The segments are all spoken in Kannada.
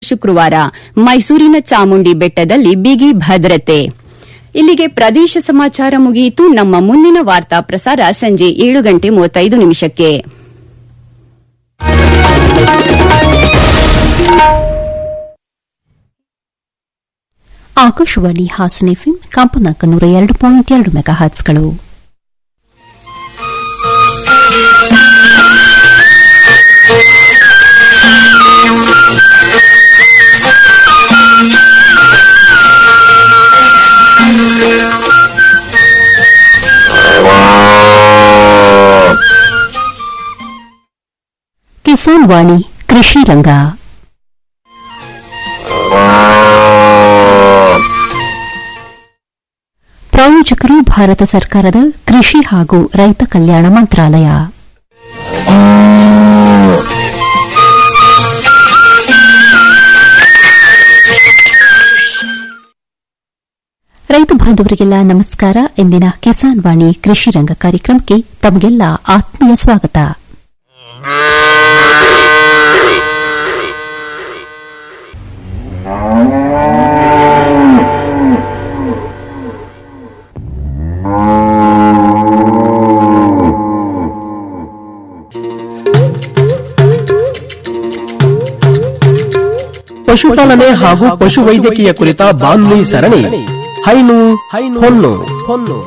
ಶುಕ್ರವಾರ ಮೈಸೂರಿನ ಚಾಮುಂಡಿ ಬೆಟ್ಟದಲ್ಲಿ ಬಿಗಿ ಭದ್ರತೆ ಇಲ್ಲಿಗೆ ಪ್ರದೇಶ ಸಮಾಚಾರ ಮುಗಿಯಿತು ನಮ್ಮ ಮುಂದಿನ ವಾರ್ತಾ ಪ್ರಸಾರ ಸಂಜೆ ಏಳು ಗಂಟೆ ಮೂವತ್ತೈದು ನಿಮಿಷಕ್ಕೆ ಆಕಾಶವಾಣಿ ಹಾಸನ ಎಫ್ಎಂ ಕಂಪನಾಂಕ ನೂರ ಎರಡು ಪಾಯಿಂಟ್ ಎರಡು ಮೆಗಾ ಹರ್ಟ್ಸ್ಗಳು ಕಿಸಾನ್ ವಾಣಿ ಕೃಷಿ ರಂಗ ಪ್ರಾಯೋಜಕರು ಭಾರತ ಸರ್ಕಾರದ ಕೃಷಿ ಹಾಗೂ ರೈತ ಕಲ್ಯಾಣ ಮಂತ್ರಾಲಯ ರೈತ ಬಾಂಧವರಿಗೆಲ್ಲ ನಮಸ್ಕಾರ ಇಂದಿನ ಕಿಸಾನ್ ವಾಣಿ ಕೃಷಿ ರಂಗ ಕಾರ್ಯಕ್ರಮಕ್ಕೆ ತಮಗೆಲ್ಲ ಆತ್ಮೀಯ ಸ್ವಾಗತ ಪಶುಪಾಲನೆ ಹಾಗೂ ಪಶುವೈದ್ಯಕೀಯ ಕುರಿತ ಬಾನುಲಿ ಸರಣಿ ಹೈನು ಹೊನ್ನು ಹೊನ್ನು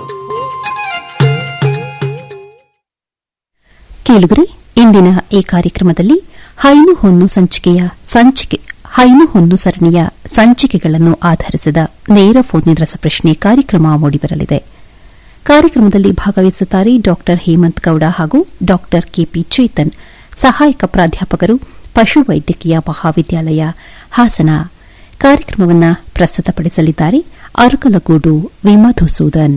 ಕೇಳುಗರೆ ಇಂದಿನ ಈ ಕಾರ್ಯಕ್ರಮದಲ್ಲಿ ಹೈನು ಹೊನ್ನು ಸಂಚಿಕೆಯ ಸಂಚಿಕೆ ಹೈನು ಹೊನ್ನು ಸರಣಿಯ ಸಂಚಿಕೆಗಳನ್ನು ಆಧರಿಸಿದ ನೇರ ಫೋನ್ ರಸಪ್ರಶ್ನೆ ಕಾರ್ಯಕ್ರಮ ಮೂಡಿಬರಲಿದೆ ಕಾರ್ಯಕ್ರಮದಲ್ಲಿ ಭಾಗವಹಿಸುತ್ತಾರೆ ಡಾ ಹೇಮಂತ್ ಗೌಡ ಹಾಗೂ ಡಾ ಕೆಪಿ ಚೇತನ್ ಸಹಾಯಕ ಪ್ರಾಧ್ಯಾಪಕರು ಪಶುವೈದ್ಯಕೀಯ ಮಹಾವಿದ್ಯಾಲಯ ಹಾಸನ ಕಾರ್ಯಕ್ರಮವನ್ನು ಪ್ರಸ್ತುತಪಡಿಸಲಿದ್ದಾರೆ ಅರಕಲಗೂಡು ವಿಮಧುಸೂದನ್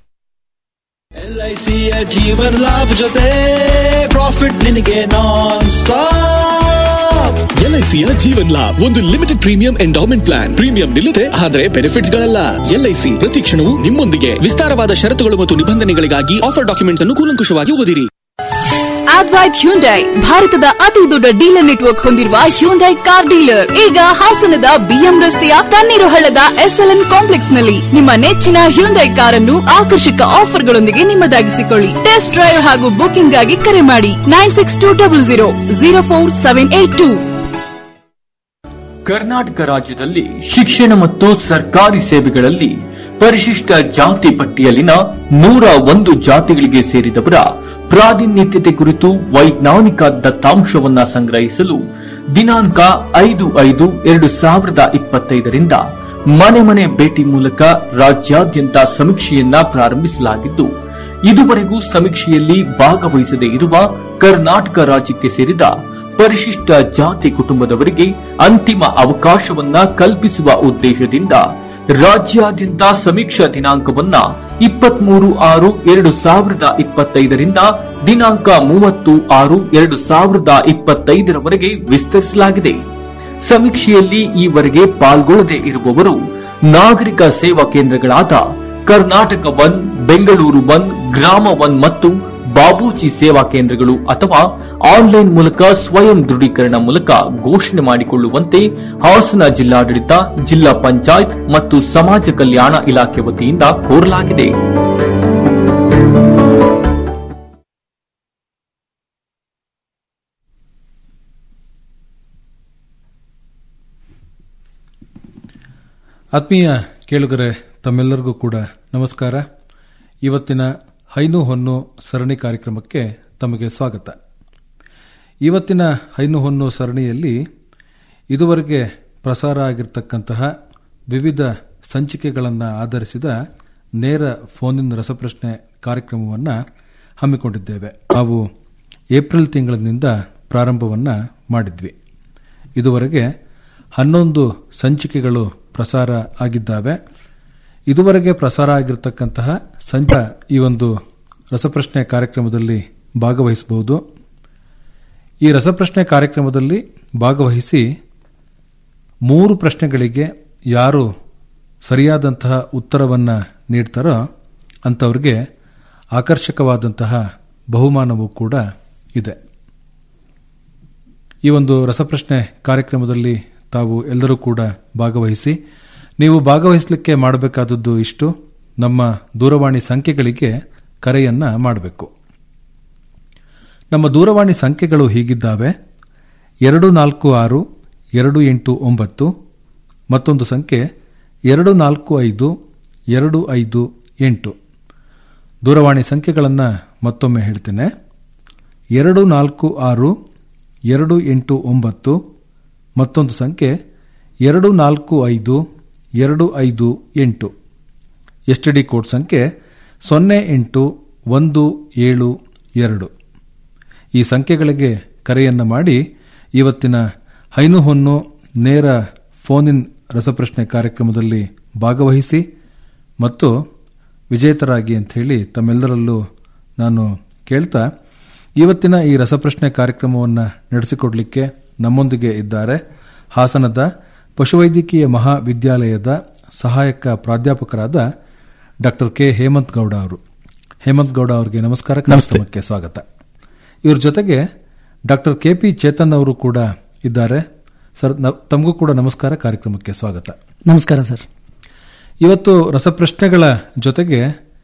ಎಲ್ಐಸಿಯ ಜೀವನ ಲಾಭ ಜೊತೆ ಪ್ರಾಫಿಟ್ ನಿನಗೆ ನಾನ್ ಸ್ಟಾಪ್ ಎಲ್ಐಸಿಯ ಜೀವನ್ ಲಾಭ್ ಒಂದು limited premium endowment plan premium ನಿಲ್ಲದೆ ಆದರೆ ಬೆನಿಫಿಟ್ಸ್ ಗಳಲ್ಲ ಎಲ್ಐಸಿ ಪ್ರತಿ ಕ್ಷಣವೂ ನಿಮ್ಮೊಂದಿಗೆ ವಿಸ್ತಾರವಾದ ಷರತ್ತುಗಳು ಮತ್ತು ನಿಬಂಧನೆಗಳಿಗಾಗಿ ಆಫರ್ ಡಾಕ್ಯುಮೆಂಟ್ಸ್ ಅನ್ನು ಕೂಲಂಕುಷವಾಗಿ ಓದಿರಿ ಅದ್ವೈತ್ ಹ್ಯುಂಡೈ ಭಾರತದ ಅತಿ ದೊಡ್ಡ ಡೀಲರ್ ನೆಟ್ವರ್ಕ್ ಹೊಂದಿರುವ ಹ್ಯುಂಡೈ ಕಾರ್ ಡೀಲರ್ ಈಗ ಹಾಸನದ ಬಿಎಂ ರಸ್ತೆಯ ತಣ್ಣೀರು ಹಳ್ಳದ ಎಸ್ಎಲ್ಎನ್ ಕಾಂಪ್ಲೆಕ್ಸ್ ನಲ್ಲಿ ನಿಮ್ಮ ನೆಚ್ಚಿನ ಹ್ಯುಂಡೈ ಕಾರನ್ನು ಆಕರ್ಷಕ ಆಫರ್ಗಳೊಂದಿಗೆ ನಿಮ್ಮದಾಗಿಸಿಕೊಳ್ಳಿ ಟೆಸ್ಟ್ ಡ್ರೈವ್ ಹಾಗೂ ಬುಕಿಂಗ್ ಗಾಗಿ ಕರೆ ಮಾಡಿ nine six two double zero zero four seven eight two Karnataka ರಾಜ್ಯದಲ್ಲಿ ಶಿಕ್ಷಣ ಮತ್ತು ಸರ್ಕಾರಿ ಸೇವೆಗಳಲ್ಲಿ ಪರಿಶಿಷ್ಟ ಜಾತಿ ಪಟ್ಟಿಯಲ್ಲಿನ ನೂರ ಒಂದು ಜಾತಿಗಳಿಗೆ ಸೇರಿದವರ ಪ್ರಾತಿನಿಧ್ಯತೆ ಕುರಿತು ವೈಜ್ಞಾನಿಕ ದತ್ತಾಂಶವನ್ನ ಸಂಗ್ರಹಿಸಲು ದಿನಾಂಕ ಐದು ಐದು ಎರಡು ಸಾವಿರದ ಇಪ್ಪತ್ತೈದರಿಂದ ಮನೆ ಮನೆ ಭೇಟಿ ಮೂಲಕ ರಾಜ್ಯಾದ್ಯಂತ ಸಮೀಕ್ಷೆಯನ್ನ ಪ್ರಾರಂಭಿಸಲಾಗಿದ್ದು ಇದುವರೆಗೂ ಸಮೀಕ್ಷೆಯಲ್ಲಿ ಭಾಗವಹಿಸದೇ ಇರುವ ಕರ್ನಾಟಕ ರಾಜ್ಯಕ್ಕೆ ಸೇರಿದ ಪರಿಶಿಷ್ಟ ಜಾತಿ ಕುಟುಂಬದವರಿಗೆ ಅಂತಿಮ ಅವಕಾಶವನ್ನ ಕಲ್ಪಿಸುವ ಉದ್ದೇಶದಿಂದ ರಾಜ್ಯಾದ್ಯಂತ ಸಮೀಕ್ಷಾ ದಿನಾಂಕವನ್ನ ಇಪ್ಪತ್ಮೂರು ಆರು ಎರಡು ಸಾವಿರದ ಇಪ್ಪತ್ತೈದರಿಂದ ದಿನಾಂಕ ಮೂವತ್ತು ಆರು ಎರಡು ಸಾವಿರದ ಇಪ್ಪತ್ತೈದರವರೆಗೆ ವಿಸ್ತರಿಸಲಾಗಿದೆ ಸಮೀಕ್ಷೆಯಲ್ಲಿ ಈವರೆಗೆ ಪಾಲ್ಗೊಳ್ಳದೆ ಇರುವವರು ನಾಗರಿಕ ಸೇವಾ ಕೇಂದ್ರಗಳಾದ Karnataka one Bengaluru one Grama one ಮತ್ತು ಬಾಬೂಜಿ ಸೇವಾ ಕೇಂದ್ರಗಳು ಅಥವಾ ಆನ್ಲೈನ್ ಮೂಲಕ ಸ್ವಯಂ ದೃಢೀಕರಣ ಮೂಲಕ ಘೋಷಣೆ ಮಾಡಿಕೊಳ್ಳುವಂತೆ ಹಾಸನ ಜಿಲ್ಲಾಡಳಿತ ಜಿಲ್ಲಾ ಪಂಚಾಯತ್ ಮತ್ತು ಸಮಾಜ ಕಲ್ಯಾಣ ಇಲಾಖೆ ವತಿಯಿಂದ ಕೋರಲಾಗಿದೆ ಆತ್ಮೀಯ ಕೇಳುಗರೆ ತಮ್ಮೆಲ್ಲರಿಗೂ ಕೂಡ ನಮಸ್ಕಾರ ಇವತ್ತಿನ ಹೈನು ಹೊನ್ನು ಸರಣಿ ಕಾರ್ಯಕ್ರಮಕ್ಕೆ ತಮಗೆ ಸ್ವಾಗತ ಇವತ್ತಿನ ಹೈನು ಹೊನ್ನು ಸರಣಿಯಲ್ಲಿ ಇದುವರೆಗೆ ಪ್ರಸಾರ ಆಗಿರತಕ್ಕಂತಹ ವಿವಿಧ ಸಂಚಿಕೆಗಳನ್ನು ಆಧರಿಸಿದ ನೇರ ಫೋನಿನ್ ರಸಪ್ರಶ್ನೆ ಕಾರ್ಯಕ್ರಮವನ್ನು ಹಮ್ಮಿಕೊಂಡಿದ್ದೇವೆ ನಾವು ಏಪ್ರಿಲ್ ತಿಂಗಳಿನಿಂದ ಪ್ರಾರಂಭವನ್ನು ಮಾಡಿದ್ವಿ ಇದುವರೆಗೆ ಹನ್ನೊಂದು ಸಂಚಿಕೆಗಳು ಪ್ರಸಾರ ಆಗಿದ್ದಾವೆ ಇದುವರೆಗೆ ಪ್ರಸಾರ ಆಗಿರತಕ್ಕಂತಹ ಸಂಚ ಈ ಒಂದು ರಸಪ್ರಶ್ನೆ ಕಾರ್ಯಕ್ರಮದಲ್ಲಿ ಭಾಗವಹಿಸಬಹುದು ಈ ರಸಪ್ರಶ್ನೆ ಕಾರ್ಯಕ್ರಮದಲ್ಲಿ ಭಾಗವಹಿಸಿ ಮೂರು ಪ್ರಶ್ನೆಗಳಿಗೆ ಯಾರು ಸರಿಯಾದಂತಹ ಉತ್ತರವನ್ನು ನೀಡ್ತಾರೋ ಅಂಥವ್ರಿಗೆ ಆಕರ್ಷಕವಾದಂತಹ ಬಹುಮಾನವೂ ಕೂಡ ಇದೆ ಈ ಒಂದು ರಸಪ್ರಶ್ನೆ ಕಾರ್ಯಕ್ರಮದಲ್ಲಿ ತಾವು ಎಲ್ಲರೂ ಕೂಡ ಭಾಗವಹಿಸಿ ನೀವು ಭಾಗವಹಿಸಲಿಕ್ಕೆ ಮಾಡಬೇಕಾದದ್ದು ಇಷ್ಟು ನಮ್ಮ ದೂರವಾಣಿ ಸಂಖ್ಯೆಗಳಿಗೆ ಕರೆಯನ್ನ ಮಾಡಬೇಕು ನಮ್ಮ ದೂರವಾಣಿ ಸಂಖ್ಯೆಗಳು ಹೀಗಿದ್ದಾವೆ ಎರಡು ನಾಲ್ಕು ಆರು ಎರಡು ಎಂಟು ಒಂಬತ್ತು ಮತ್ತೊಂದು ಸಂಖ್ಯೆ ಎರಡು ನಾಲ್ಕು ಐದು ಎರಡು ಐದು ಎಂಟು ದೂರವಾಣಿ ಸಂಖ್ಯೆಗಳನ್ನು ಮತ್ತೊಮ್ಮೆ ಹೇಳ್ತೇನೆ ಎರಡು ನಾಲ್ಕು ಆರು ಎರಡು ಎಂಟು ಒಂಬತ್ತು ಮತ್ತೊಂದು ಸಂಖ್ಯೆ ಎರಡು ನಾಲ್ಕು ಐದು ಎರಡು ಐದು ಎಂಟು ಎಸ್ ಡಿ ಕೋಡ್ ಸಂಖ್ಯೆ ಸೊನ್ನೆ ಎಂಟು ಒಂದು ಏಳು ಎರಡು ಈ ಸಂಖ್ಯೆಗಳಿಗೆ ಕರೆಯನ್ನು ಮಾಡಿ ಇವತ್ತಿನ ಹೈನು ಹೊನ್ನು ನೇರ ಫೋನ್ ಇನ್ ರಸಪ್ರಶ್ನೆ ಕಾರ್ಯಕ್ರಮದಲ್ಲಿ ಭಾಗವಹಿಸಿ ಮತ್ತು ವಿಜೇತರಾಗಿ ಅಂತ ಹೇಳಿ ತಮ್ಮೆಲ್ಲರಲ್ಲೂ ನಾನು ಕೇಳ್ತಾ ಇವತ್ತಿನ ಈ ರಸಪ್ರಶ್ನೆ ಕಾರ್ಯಕ್ರಮವನ್ನು ನಡೆಸಿಕೊಡಲಿಕ್ಕೆ ನಮ್ಮೊಂದಿಗೆ ಇದ್ದಾರೆ ಹಾಸನದ ಪಶುವೈದ್ಯಕೀಯ ಮಹಾವಿದ್ಯಾಲಯದ ಸಹಾಯಕ ಪ್ರಾಧ್ಯಾಪಕರಾದ ಡಾಕ್ಟರ್ ಕೆ ಹೇಮಂತ್ ಗೌಡ ಅವರು ಹೇಮಂತ್ ಗೌಡ ಅವರಿಗೆ ನಮಸ್ಕಾರ ಕಾರ್ಯಕ್ರಮಕ್ಕೆ ಸ್ವಾಗತ ಇವ್ರ ಜೊತೆಗೆ ಡಾಕ್ಟರ್ ಕೆಪಿ ಚೇತನ್ ಅವರು ಕೂಡ ಇದ್ದಾರೆ ಸರ್ ನ- ತಮಗೂ ಕೂಡ ನಮಸ್ಕಾರ ಕಾರ್ಯಕ್ರಮಕ್ಕೆ ಸ್ವಾಗತ ನಮಸ್ಕಾರ ಸರ್ ಇವತ್ತು ರಸಪ್ರಶ್ನೆಗಳ ಜೊತೆಗೆ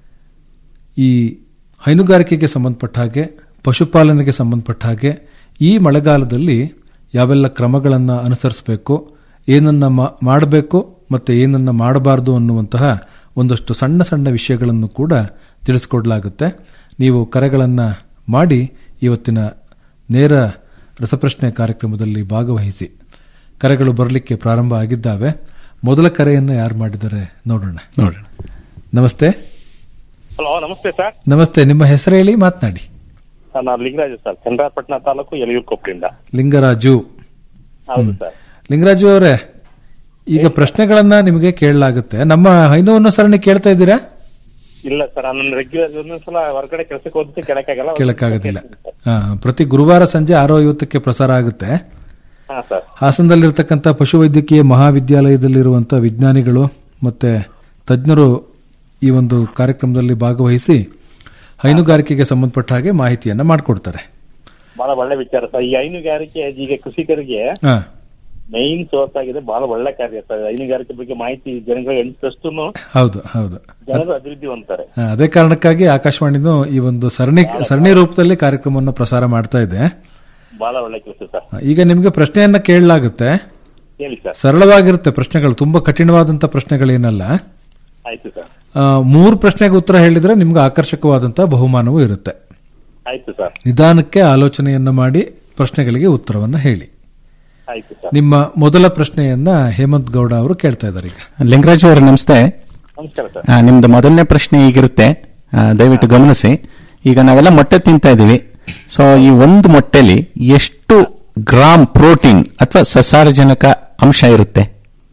ಈ ಹೈನುಗಾರಿಕೆಗೆ ಸಂಬಂಧಪಟ್ಟ ಹಾಗೆ ಪಶುಪಾಲನೆಗೆ ಸಂಬಂಧಪಟ್ಟ ಹಾಗೆ ಈ ಮಳೆಗಾಲದಲ್ಲಿ ಯಾವೆಲ್ಲ ಕ್ರಮಗಳನ್ನು ಅನುಸರಿಸಬೇಕು ಏನನ್ನ ಮಾಡಬೇಕು ಮತ್ತೆ ಏನನ್ನ ಮಾಡಬಾರದು ಅನ್ನುವಂತಹ ಒಂದಷ್ಟು ಸಣ್ಣ ಸಣ್ಣ ವಿಷಯಗಳನ್ನು ಕೂಡ ತಿಳಿಸಿಕೊಡಲಾಗುತ್ತೆ ನೀವು ಕರೆಗಳನ್ನು ಮಾಡಿ ಇವತ್ತಿನ ನೇರ ರಸಪ್ರಶ್ನೆ ಕಾರ್ಯಕ್ರಮದಲ್ಲಿ ಭಾಗವಹಿಸಿ ಕರೆಗಳು ಬರಲಿಕ್ಕೆ ಪ್ರಾರಂಭ ಆಗಿದ್ದಾವೆ ಮೊದಲ ಕರೆಯನ್ನು ಯಾರು ಮಾಡಿದ್ದಾರೆ ನೋಡೋಣ ನೋಡೋಣ ನಮಸ್ತೆ ಹಲೋ ನಮಸ್ತೆ ಸರ್ ನಮಸ್ತೆ ನಿಮ್ಮ ಹೆಸರು ಹೇಳಿ ಮಾತನಾಡಿ ಸರ್ ನಾನು ಲಿಂಗರಾಜು ಸರ್ ಚಂದ್ರಾಪಟ್ಟಣ ತಾಲೂಕು ಯಲಯೂರು ಕೊಪ್ಪಳಿಂದ ಲಿಂಗರಾಜು ಹೌದು ಸರ್ ಲಿಂಗರಾಜು ಅವರೇ ಈಗ ಪ್ರಶ್ನೆಗಳನ್ನ ನಿಮಗೆ ಕೇಳಲಾಗುತ್ತೆ ನಮ್ಮ ಹೈನವನ್ನು ಸರಣಿ ಕೇಳ್ತಾ ಇದ್ದೀರಾ ಇಲ್ಲ ಸರ್ ನನ್ನ ರೆಗ್ಯುಲರ್ ಒಂದೊಂದ್ಸಲ ಹೊರಗಡೆ ಕೆಲಸಕ್ಕೆ ಹೋದ್ರೆ ಕೇಳಕ್ಕಾಗಲ್ಲ ಕೇಳಕ್ಕಾಗೋದಿಲ್ಲ ಹಾ, ಪ್ರತಿ ಗುರುವಾರ ಸಂಜೆ ಆರು ಐವತ್ತಕ್ಕೆ ಪ್ರಸಾರ ಆಗುತ್ತೆ ಹಾ ಸರ್ ಹಾಸನದಲ್ಲಿರ್ತಕ್ಕಂಥ ಪಶುವೈದ್ಯಕೀಯ ಮಹಾವಿದ್ಯಾಲಯದಲ್ಲಿರುವಂತಹ ವಿಜ್ಞಾನಿಗಳು ಮತ್ತೆ ತಜ್ಞರು ಈ ಒಂದು ಕಾರ್ಯಕ್ರಮದಲ್ಲಿ ಭಾಗವಹಿಸಿ ಹೈನುಗಾರಿಕೆಗೆ ಸಂಬಂಧಪಟ್ಟ ಹಾಗೆ ಮಾಹಿತಿಯನ್ನ ಮಾಡಿಕೊಡ್ತಾರೆ ಬಹಳ ಒಳ್ಳೆ ವಿಚಾರ ಸರ್ ಈ ಹೈನುಗಾರಿಕೆ ಈಗ ಕೃಷಿಕರಿಗೆ ಹಾ ಮೈನ್ ಸೋರ್ಸ್ ಆಗಿದೆ ಬಹಳ ಒಳ್ಳೆ ಕಾರ್ಯ ಸರ್ ಹೈನುಗಾರಿಕೆ ಬಗ್ಗೆ ಮಾಹಿತಿ ಜನಗಳಿಗೆ ಹಂಚಿದಷ್ಟು ಹೌದು ಹೌದು ಜನರು ಅಭಿವೃದ್ಧಿ ಹೊಂದ್ತಾರೆ ಆ, ಅದೇ ಕಾರಣಕ್ಕಾಗಿ ಆಕಾಶವಾಣಿನೂ ಈ ಒಂದು ಸರಣಿ ಸರಣಿ ರೂಪದಲ್ಲಿ ಕಾರ್ಯಕ್ರಮವನ್ನು ಪ್ರಸಾರ ಮಾಡ್ತಾ ಇದೆ ಬಹಳ ಒಳ್ಳೆ ಕೆಲಸ ಸರ್ ಆ, ಈಗ ನಿಮಗೆ ಪ್ರಶ್ನೆಯನ್ನ ಕೇಳಲಾಗುತ್ತೆ ಹೇಳಿ ಸರ್ ಸರಳವಾಗಿರುತ್ತೆ ಪ್ರಶ್ನೆಗಳು ತುಂಬಾ ಕಠಿಣವಾದಂತ ಪ್ರಶ್ನೆಗಳೇನಲ್ಲ ಆಯ್ತು ಸರ್ ಆ, ಮೂರು ಪ್ರಶ್ನೆಗೆ ಉತ್ತರ ಹೇಳಿದ್ರೆ ನಿಮ್ಗೆ ಆಕರ್ಷಕವಾದಂತ ಬಹುಮಾನವೂ ಇರುತ್ತೆ ಆಯ್ತು ಸರ್ ನಿಧಾನಕ್ಕೆ ಆಲೋಚನೆಯನ್ನ ಮಾಡಿ ಪ್ರಶ್ನೆಗಳಿಗೆ ಉತ್ತರವನ್ನ ಹೇಳಿ ಆಯ್ತು ಸರ್ ನಿಮ್ಮ ಮೊದಲ ಪ್ರಶ್ನೆಯನ್ನ ಹೇಮಂತ್ ಗೌಡ ಅವರು ಕೇಳ್ತಾ ಇದ್ದಾರೆ ಈಗ ಲಿಂಗರಾಜ್ ಅವರೇ ನಮಸ್ತೆ ನಮಸ್ಕಾರ ಸರ್ ಆ, ನಿಮ್ದು ಮೊದಲನೇ ಪ್ರಶ್ನೆ ಈಗಿರುತ್ತೆ ಆ, ದಯವಿಟ್ಟು ಗಮನಿಸಿ ಈಗ ನಾವೆಲ್ಲ ಮೊಟ್ಟೆ ತಿಂತಾ ಇದೀವಿ ಸೊ ಈ ಒಂದು ಮೊಟ್ಟೆಲಿ ಎಷ್ಟು ಗ್ರಾಮ್ ಪ್ರೋಟೀನ್ ಅಥವಾ ಸಸಾರಜನಕ ಅಂಶ ಇರುತ್ತೆ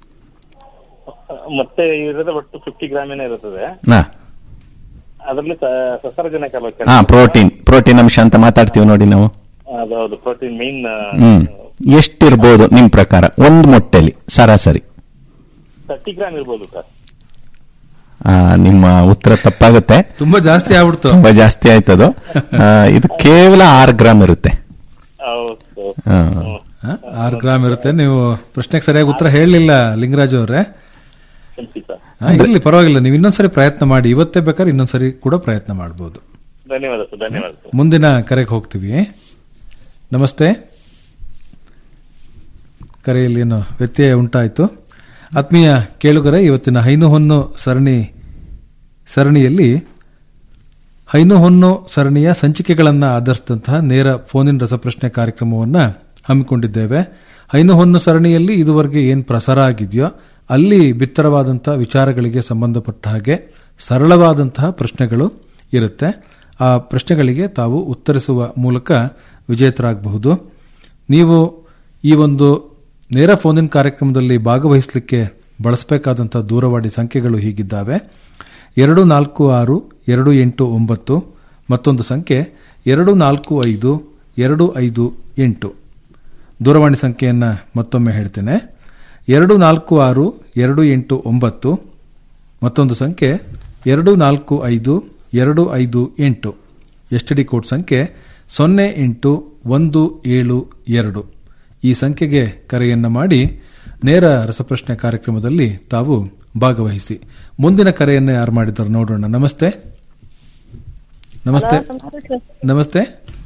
ಮತ್ತೆ ಇರೋದು ಒಟ್ಟು ಫಿಫ್ಟಿ ಗ್ರಾಮ್ ಏನೋ ಇರುತ್ತದೆ ಹಾ ಅದರಲ್ಲಿ ಸಸಾರಜನಕ ಅಲ್ವಾ ಹಾ ಸರ್? ಪ್ರೋಟೀನ್ ಪ್ರೋಟೀನ್ ಅಂಶ ಅಂತ ಮಾತಾಡ್ತೀವಿ ನೋಡಿ ನಾವು ಅದು ಹೌದು ಪ್ರೋಟೀನ್ ಮೈನ್ ಹ್ಮ್ ಎಷ್ಟಿರ್ಬೋದು ನಿಮ್ ಪ್ರಕಾರ ಒಂದು ಮೊಟ್ಟೆಲಿ ಸರಾಸರಿ ತರ್ಟಿ ಗ್ರಾಮ್ ಇರ್ಬೋದು ಸರ್ ಆ, ನಿಮ್ಮ ಉತ್ತರ ತಪ್ಪಾಗುತ್ತೆ ತುಂಬಾ ಜಾಸ್ತಿ ಆಗ್ಬಿಡ್ತು ತುಂಬಾ ಜಾಸ್ತಿ ಆಯ್ತದು ಆ, ಇದು ಕೇವಲ ಆರು ಗ್ರಾಮ್ ಇರುತ್ತೆ ಹೌದು ಆ, ಆ, ಆರು ಗ್ರಾಮ್ ಇರುತ್ತೆ ನೀವು ಪ್ರಶ್ನೆಗೆ ಸರಿಯಾಗಿ ಉತ್ತರ ಹೇಳಲಿಲ್ಲ ಲಿಂಗರಾಜು ಅವರೇ ಕ್ಷಮಿಸಿ ಸರ್ ಆ, ಇರ್ಲಿ ಪರವಾಗಿಲ್ಲ ನೀವು ಇನ್ನೊಂದ್ಸರಿ ಪ್ರಯತ್ನ ಮಾಡಿ ಇವತ್ತೇ ಬೇಕಾದ್ರೆ ಇನ್ನೊಂದ್ಸರಿ ಕೂಡ ಪ್ರಯತ್ನ ಮಾಡಬಹುದು ಧನ್ಯವಾದ ಸರ್ ಧನ್ಯವಾದ ಸರ್ ಮುಂದಿನ ಕರೆಗೆ ಹೋಗ್ತೀವಿ ನಮಸ್ತೆ ಕರೆಯಲ್ಲಿ ಏನೋ ವ್ಯತ್ಯಯ ಉಂಟಾಯಿತು ಆತ್ಮೀಯ ಕೇಳುಗರೆ ಇವತ್ತಿನ ಹೈನು ಹೊನ್ನು ಸರಣಿ ಸರಣಿಯಲ್ಲಿ ಹೈನು ಹೊನ್ನು ಸರಣಿಯ ಸಂಚಿಕೆಗಳನ್ನು ಆಧರಿಸಿದಂತಹ ನೇರ ಫೋನ್ ಇನ್ ರಸಪ್ರಶ್ನೆ ಕಾರ್ಯಕ್ರಮವನ್ನು ಹಮ್ಮಿಕೊಂಡಿದ್ದೇವೆ ಹೈನು ಹೊನ್ನು ಸರಣಿಯಲ್ಲಿ ಇದುವರೆಗೆ ಏನು ಪ್ರಸಾರ ಆಗಿದೆಯೋ ಅಲ್ಲಿ ಬಿತ್ತರವಾದಂತಹ ವಿಚಾರಗಳಿಗೆ ಸಂಬಂಧಪಟ್ಟ ಹಾಗೆ ಸರಳವಾದಂತಹ ಪ್ರಶ್ನೆಗಳು ಇರುತ್ತೆ ಆ ಪ್ರಶ್ನೆಗಳಿಗೆ ತಾವು ಉತ್ತರಿಸುವ ಮೂಲಕ ವಿಜೇತರಾಗಬಹುದು ನೀವು ಈ ಒಂದು ನೇರ ಫೋನ್ ಇನ್ ಕಾರ್ಯಕ್ರಮದಲ್ಲಿ ಭಾಗವಹಿಸಲಿಕ್ಕೆ ಬಳಸಬೇಕಾದಂತಹ ದೂರವಾಣಿ ಸಂಖ್ಯೆಗಳು ಹೀಗಿದ್ದಾವೆ ಎರಡು ನಾಲ್ಕು ಆರು ಎರಡು ಎಂಟು ಒಂಬತ್ತು ಮತ್ತೊಂದು ಸಂಖ್ಯೆ ಎರಡು ನಾಲ್ಕು ಐದು ಎರಡು ಐದು ಎಂಟು ದೂರವಾಣಿ ಸಂಖ್ಯೆಯನ್ನು ಮತ್ತೊಮ್ಮೆ ಹೇಳ್ತೇನೆ ಎರಡು ನಾಲ್ಕು ಆರು ಎರಡು ಎಂಟು ಒಂಬತ್ತು ಮತ್ತೊಂದು ಸಂಖ್ಯೆ ಎರಡು ನಾಲ್ಕು ಐದು ಎರಡು ಐದು ಎಂಟು ಎಸ್ ಡಿ ಕೋಡ್ ಸಂಖ್ಯೆ ಸೊನ್ನೆ ಎಂಟು ಒಂದು ಏಳು ಎರಡು ಈ ಸಂಖ್ಯೆಗೆ ಕರೆಯನ್ನು ಮಾಡಿ ನೇರ ರಸಪ್ರಶ್ನೆ ಕಾರ್ಯಕ್ರಮದಲ್ಲಿ ತಾವು ಭಾಗವಹಿಸಿ ಮುಂದಿನ ಕರೆಯನ್ನು ಯಾರು ಮಾಡಿದ್ದಾರೆ ನೋಡೋಣ ನಮಸ್ತೆ ನಮಸ್ತೆ ನಮಸ್ತೆ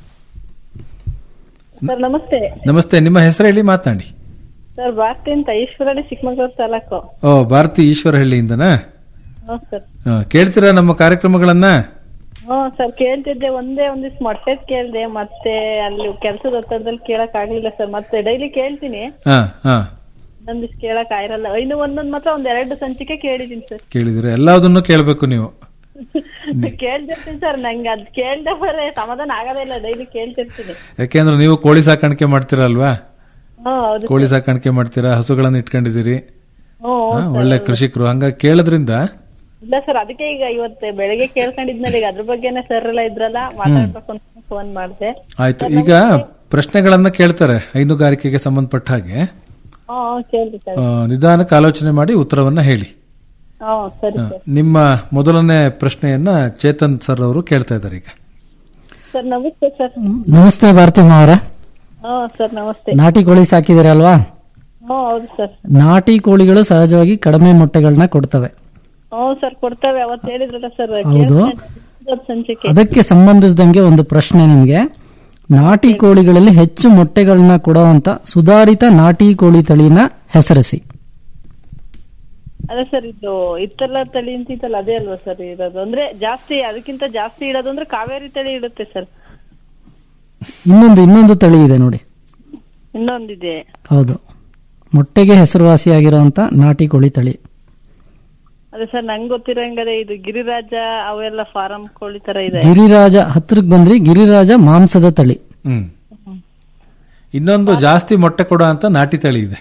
ಸರ್ ನಮಸ್ತೆ ನಮಸ್ತೆ ನಿಮ್ಮ ಹೆಸರು ಹೇಳಿ ಮಾತನಾಡಿ ಸರ್ ಭಾರತಿ ಅಂತ ಈಶ್ವರಳ್ಳಿ ಚಿಕ್ಕಮಗಳೂರು ತಾಲೂಕು ಓ ಭಾರತಿ ಈಶ್ವರಹಳ್ಳಿಯಿಂದನಾ ಹ್ಞೂ ಸರ್ ಆ, ಕೇಳ್ತೀರಾ ನಮ್ಮ ಕಾರ್ಯಕ್ರಮಗಳನ್ನ ಹ್ಞೂ ಸರ್ ಕೇಳ್ತಿದ್ದೆ ಒಂದೇ ಒಂದಿವ್ಸ ಮೊಟ್ಟೆದ್ ಕೇಳ್ದೆ ಮತ್ತೆ ಅಲ್ಲಿ ಕೆಲಸದ ಒತ್ತಡದಲ್ಲಿ ಕೇಳಕ್ ಆಗ್ಲಿಲ್ಲ ಸರ್ ಮತ್ತೆ ಡೈಲಿ ಕೇಳ್ತೀನಿ ಹಾ ಹಾ ಒಂದಿವ್ಸ ಕೇಳಕ್ ಆಗಿರಲ್ಲ ಇನ್ನು ಒಂದೊಂದ್ ಮಾತ್ರ ಒಂದ್ ಎರಡು ಸಂಚಿಕೆ ಕೇಳಿದೀನಿ ಸರ್ ಕೇಳಿದ್ರೆ ಎಲ್ಲದನ್ನು ಕೇಳಬೇಕು ನೀವು ಕೇಳ್ತಿರ್ತೀನಿ ಸರ್ ನಂಗೆ ಅದ್ ಕೇಳ್ದೆ ಬರೇ ಸಮಾಧಾನ ಆಗೋದೇ ಇಲ್ಲ ಡೈಲಿ ಕೇಳ್ತಿರ್ತೀನಿ ಯಾಕೆಂದ್ರೆ ನೀವು ಕೋಳಿ ಸಾಕಾಣಿಕೆ ಮಾಡ್ತೀರಾ ಅಲ್ವಾ ಹ್ಞೂ ಹೌದು ಕೋಳಿ ಸಾಕಾಣಿಕೆ ಮಾಡ್ತೀರಾ ಹಸುಗಳನ್ನ ಇಟ್ಕೊಂಡಿದ್ದೀರಿ ಹ್ಞೂ ಹಾ, ಒಳ್ಳೆ ಕೃಷಿಕರು ಹಂಗಾಗಿ ಕೇಳೋದ್ರಿಂದ ಇಲ್ಲ ಸರ್ ಅದಕ್ಕೆ ಈಗ ಇವತ್ತು ಬೆಳಗ್ಗೆ ಕೇಳ್ಕೊಂಡಿದ್ನಲ್ಲ ಈಗ ಅದ್ರ ಬಗ್ಗೆನೆ ಸರ್ ಎಲ್ಲ ಇದ್ರಲ್ಲ ಮಾತಾಡ್ಬೇಕು ಅಂತ ಫೋನ್ ಮಾಡ್ದೆ ಆಯ್ತು ಈಗ ಪ್ರಶ್ನೆಗಳನ್ನ ಕೇಳ್ತಾರೆ ಹೈನುಗಾರಿಕೆಗೆ ಸಂಬಂಧಪಟ್ಟ ಹಾಗೆ ಹ್ಞೂ ಕೇಳಿ ಸರ್ ಆ, ನಿಧಾನಕ್ಕೆ ಆಲೋಚನೆ ಮಾಡಿ ಉತ್ತರವನ್ನ ಹೇಳಿ ಹ್ಞೂ ಸರಿ ಆ, ಸರ್ ನಿಮ್ಮ ಮೊದಲನೇ ಪ್ರಶ್ನೆಯನ್ನ ಚೇತನ್ ಸರ್ ಅವರು ಕೇಳ್ತಾ ಇದ್ದಾರೆ ಈಗ ಸರ್ ನಮಸ್ತೆ ಸರ್ ನಮಸ್ತೆ ಭಾರತಮ್ಮ ಅವರೇ ಹಾ ಸರ್ ನಮಸ್ತೆ ನಾಟಿ ಕೋಳಿ ಸಾಕಿದಿರಲ್ವಾ ಹ್ಞೂ ಹೌದು ಸರ್ ನಾಟಿ ಕೋಳಿಗಳು ಸಹಜವಾಗಿ ಕಡಿಮೆ ಮೊಟ್ಟೆಗಳನ್ನ ಕೊಡ್ತವೆ ಹ್ಞೂ ಸರ್ ಕೊಡ್ತೇವೆ ಅವತ್ತು ಹೇಳಿದ್ರಲ್ಲ ಸರ್ ಹೌದು. ಸಂಚಿಕೆ ಅದಕ್ಕೆ ಸಂಬಂಧಿಸಿದಂಗೆ ಒಂದು ಪ್ರಶ್ನೆ ನಿಮ್ಗೆ ನಾಟಿ ಕೋಳಿಗಳಲ್ಲಿ ಹೆಚ್ಚು ಮೊಟ್ಟೆಗಳನ್ನ ಕೊಡುವಂತ ಸುಧಾರಿತ ನಾಟಿ ಕೋಳಿ ತಳಿನ ಹೆಸರಿಸಿ ಅದೇ ಸರ್ ಇದು ಇತ್ತಲ್ಲ ತಳಿ ಅಂತಿತ್ತಲ್ಲ ಅದೇ ಅಲ್ವಾ ಸರ್ ಇರೋದು ಅಂದ್ರೆ ಜಾಸ್ತಿ ಅದಕ್ಕಿಂತ ಜಾಸ್ತಿ ಇಡೋದು ಅಂದ್ರೆ ಕಾವೇರಿ ತಳಿ ಇಡುತ್ತೆ ಸರ್ ಇನ್ನೊಂದು ಇನ್ನೊಂದು ತಳಿ ಇದೆ ನೋಡಿ ಇನ್ನೊಂದಿದೆ ಹೌದು ಮೊಟ್ಟೆಗೆ ಹೆಸರುವಾಸಿಯಾಗಿರುವಂತ ನಾಟಿ ಕೋಳಿ ತಳಿ ಅದೇ ಸರ್ ನಂಗೆ ಗೊತ್ತಿರಂಗದೆ ಇದು ಗಿರಿರಾಜ ಅವೆಲ್ಲ ಫಾರಂ ಕೋಳಿ ತರ ಇದೆ ಗಿರಿರಾಜ ಹತ್ರಕ್ಕೆ ಬಂದ್ರಿ ಗಿರಿರಾಜ ಮಾಂಸದ ತಳಿ ಹ್ಮ್ ಇನ್ನೊಂದು ಜಾಸ್ತಿ ಮೊಟ್ಟೆ ಕೊಡೋ ಅಂತ ನಾಟಿ ತಳಿ ಇದೆ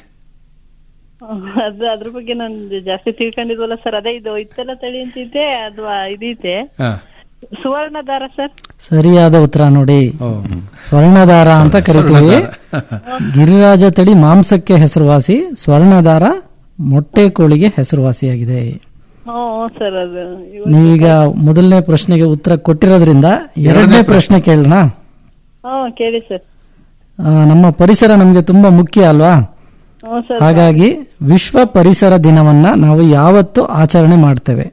ಅದು ಅದ್ರ ಬಗ್ಗೆ ನಾನು ಜಾಸ್ತಿ ತಿಳ್ಕೊಂಡಿದ್ವಲ್ಲ ಸರ್ ಅದೇ ಇದು ಇತ್ತೆಲ್ಲ ತಳಿ ಅಂತಿದೆ ಅಥವಾ ಇದೈತೆ ಹಾ. ಸುವರ್ಣದಾರ ಸರ್ ಸರಿಯಾದ ಉತ್ತರ ನೋಡಿ ಸ್ವರ್ಣದಾರ ಅಂತ ಕರಿತೀವಿ ಗಿರಿರಾಜ ತಳಿ ಮಾಂಸಕ್ಕೆ ಹೆಸರುವಾಸಿ ಸ್ವರ್ಣದಾರ ಮೊಟ್ಟೆ ಕೋಳಿಗೆ ಹೆಸರುವಾಸಿಯಾಗಿದೆ ಹ್ಞೂ ಸರ್ ಅದು ಇವ- ನೀವೀಗ ಮೊದಲನೇ ಪ್ರಶ್ನೆಗೆ ಉತ್ತರ ಕೊಟ್ಟಿರೋದ್ರಿಂದ ಎರಡನೇ ಪ್ರಶ್ನೆ ಕೇಳೋಣ ಹ್ಞೂ ಕೇಳಿ ಸರ್ ಆ, ನಮ್ಮ ಪರಿಸರ ನಮಗೆ ತುಂಬಾ ಮುಖ್ಯ ಅಲ್ವಾ ಹ್ಞೂ ಸರ್ ಹಾಗಾಗಿ ವಿಶ್ವ ಪರಿಸರ ದಿನವನ್ನ ನಾವು ಯಾವತ್ತು ಆಚರಣೆ ಮಾಡ್ತೇವೆ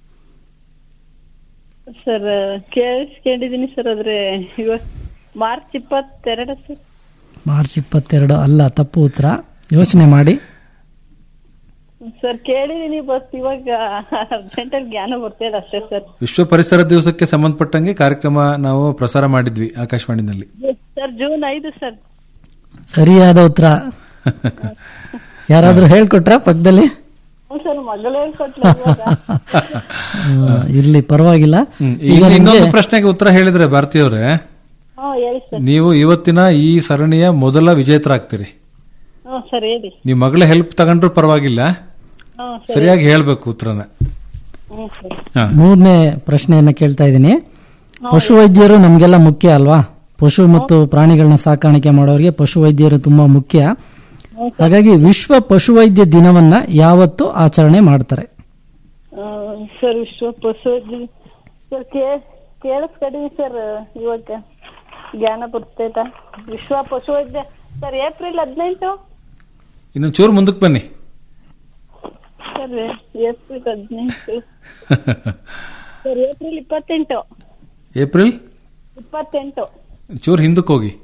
ಸರ್ ಕೇಳಿಸ್ಕೊಂಡಿದೀನಿ ಸರ್ ಆದ್ರೆ ಇವಾಗ ಮಾರ್ಚ್ ಇಪ್ಪತ್ತೆರಡು ಸರ್ ಮಾರ್ಚ್ ಇಪ್ಪತ್ತೆರಡು ಅಲ್ಲ ತಪ್ಪು ಉತ್ತರ ಯೋಚನೆ ಮಾಡಿ ಸರ್ ಕೇಳಿದೀನಿ ಬಸ್ ಇವಾಗ ಅರ್ಜೆಂಟಲ್ಲಿ ಜ್ಞಾನ ಬರ್ತಿಲ್ಲ ಅಷ್ಟೇ ಸರ್ ವಿಶ್ವ ಪರಿಸರ ದಿವಸಕ್ಕೆ ಸಂಬಂಧಪಟ್ಟಂಗೆ ಕಾರ್ಯಕ್ರಮ ನಾವು ಪ್ರಸಾರ ಮಾಡಿದ್ವಿ ಆಕಾಶವಾಣಿನಲ್ಲಿ ಸರ್ ಜೂನ್ ಐದು ಸರ್ ಸರಿಯಾದ ಉತ್ತರ ಯಾರಾದ್ರೂ ಹೇಳ್ಕೊಟ್ರ ಪಕ್ಕದಲ್ಲಿ ಹ್ಞೂ ಸರ್ ಮಗಳು ಹೇಳ್ಕೊಟ್ಲು ಇವಾಗ ಆ, ಇರ್ಲಿ ಪರವಾಗಿಲ್ಲ ಈಗ ಈಗ ಇನ್ನೊಂದು ನಿಮ್ಗೆ ಪ್ರಶ್ನೆಗೆ ಉತ್ತರ ಹೇಳಿದ್ರೆ ಭಾರತೀಯವರೇ ಹ್ಞೂ ಹೇಳಿ ಸರ್ ನೀವು ಇವತ್ತಿನ ಈ ಸರಣಿಯ ಮೊದಲ ವಿಜೇತರಾಗ್ತೀರಿ ಹ್ಞೂ ಸರ್ ಹೇಳಿ ನೀವು ಮಗಳ ಹೆಲ್ಪ್ ತಗೊಂಡ್ರು ಪರವಾಗಿಲ್ಲ ಹ್ಞೂ ಸರ್ ಸರಿಯಾಗಿ ಹೇಳ್ಬೇಕು ಉತ್ತರನ ಹ್ಞೂ ಸರ್ ಹಾ. ಮೂರನೇ ಪ್ರಶ್ನೆಯನ್ನ ಕೇಳ್ತಾ ಇದ್ದೀನಿ ಪಶು ವೈದ್ಯರು ನಮ್ಗೆಲ್ಲ ಮುಖ್ಯ ಅಲ್ವಾ ಪಶು ಮತ್ತು ಪ್ರಾಣಿಗಳನ್ನ ಸಾಕಾಣಿಕೆ ಮಾಡೋರಿಗೆ ಪಶು ವೈದ್ಯರು ತುಂಬಾ ಮುಖ್ಯ ಹಾಗಾಗಿ ವಿಶ್ವ ಪಶುವೈದ್ಯ ದಿನವನ್ನ ಯಾವತ್ತು ಆಚರಣೆ ಮಾಡ್ತಾರೆ ಆ, ಸರ್ ವಿಶ್ವ ಪಶು ದಿ- ಸರ್ ಕೇ- ಕೇಳಿಸ್ಕೊಂಡಿವಿ ಸರ್ ಇವಾಗ ಜ್ಞಾನ ಬರ್ತೈತಾ ವಿಶ್ವ ಪಶು ವೈದ್ಯ ಸರ್ ಏಪ್ರಿಲ್ ಹದಿನೆಂಟು ಇನ್ನೊಂದು ಚೂರು ಮುಂದಕ್ಕೆ ಬನ್ನಿ ಸರ್ ಏಪ್ರಿಲ್ ಹದಿನೆಂಟು ಸರ್ ಏಪ್ರಿಲ್ ಇಪ್ಪತ್ತೆಂಟು ಏಪ್ರಿಲ್ ಇಪ್ಪತ್ತೆಂಟು ಚೂರು ಹಿಂದಕ್ಕೆ ಹೋಗಿ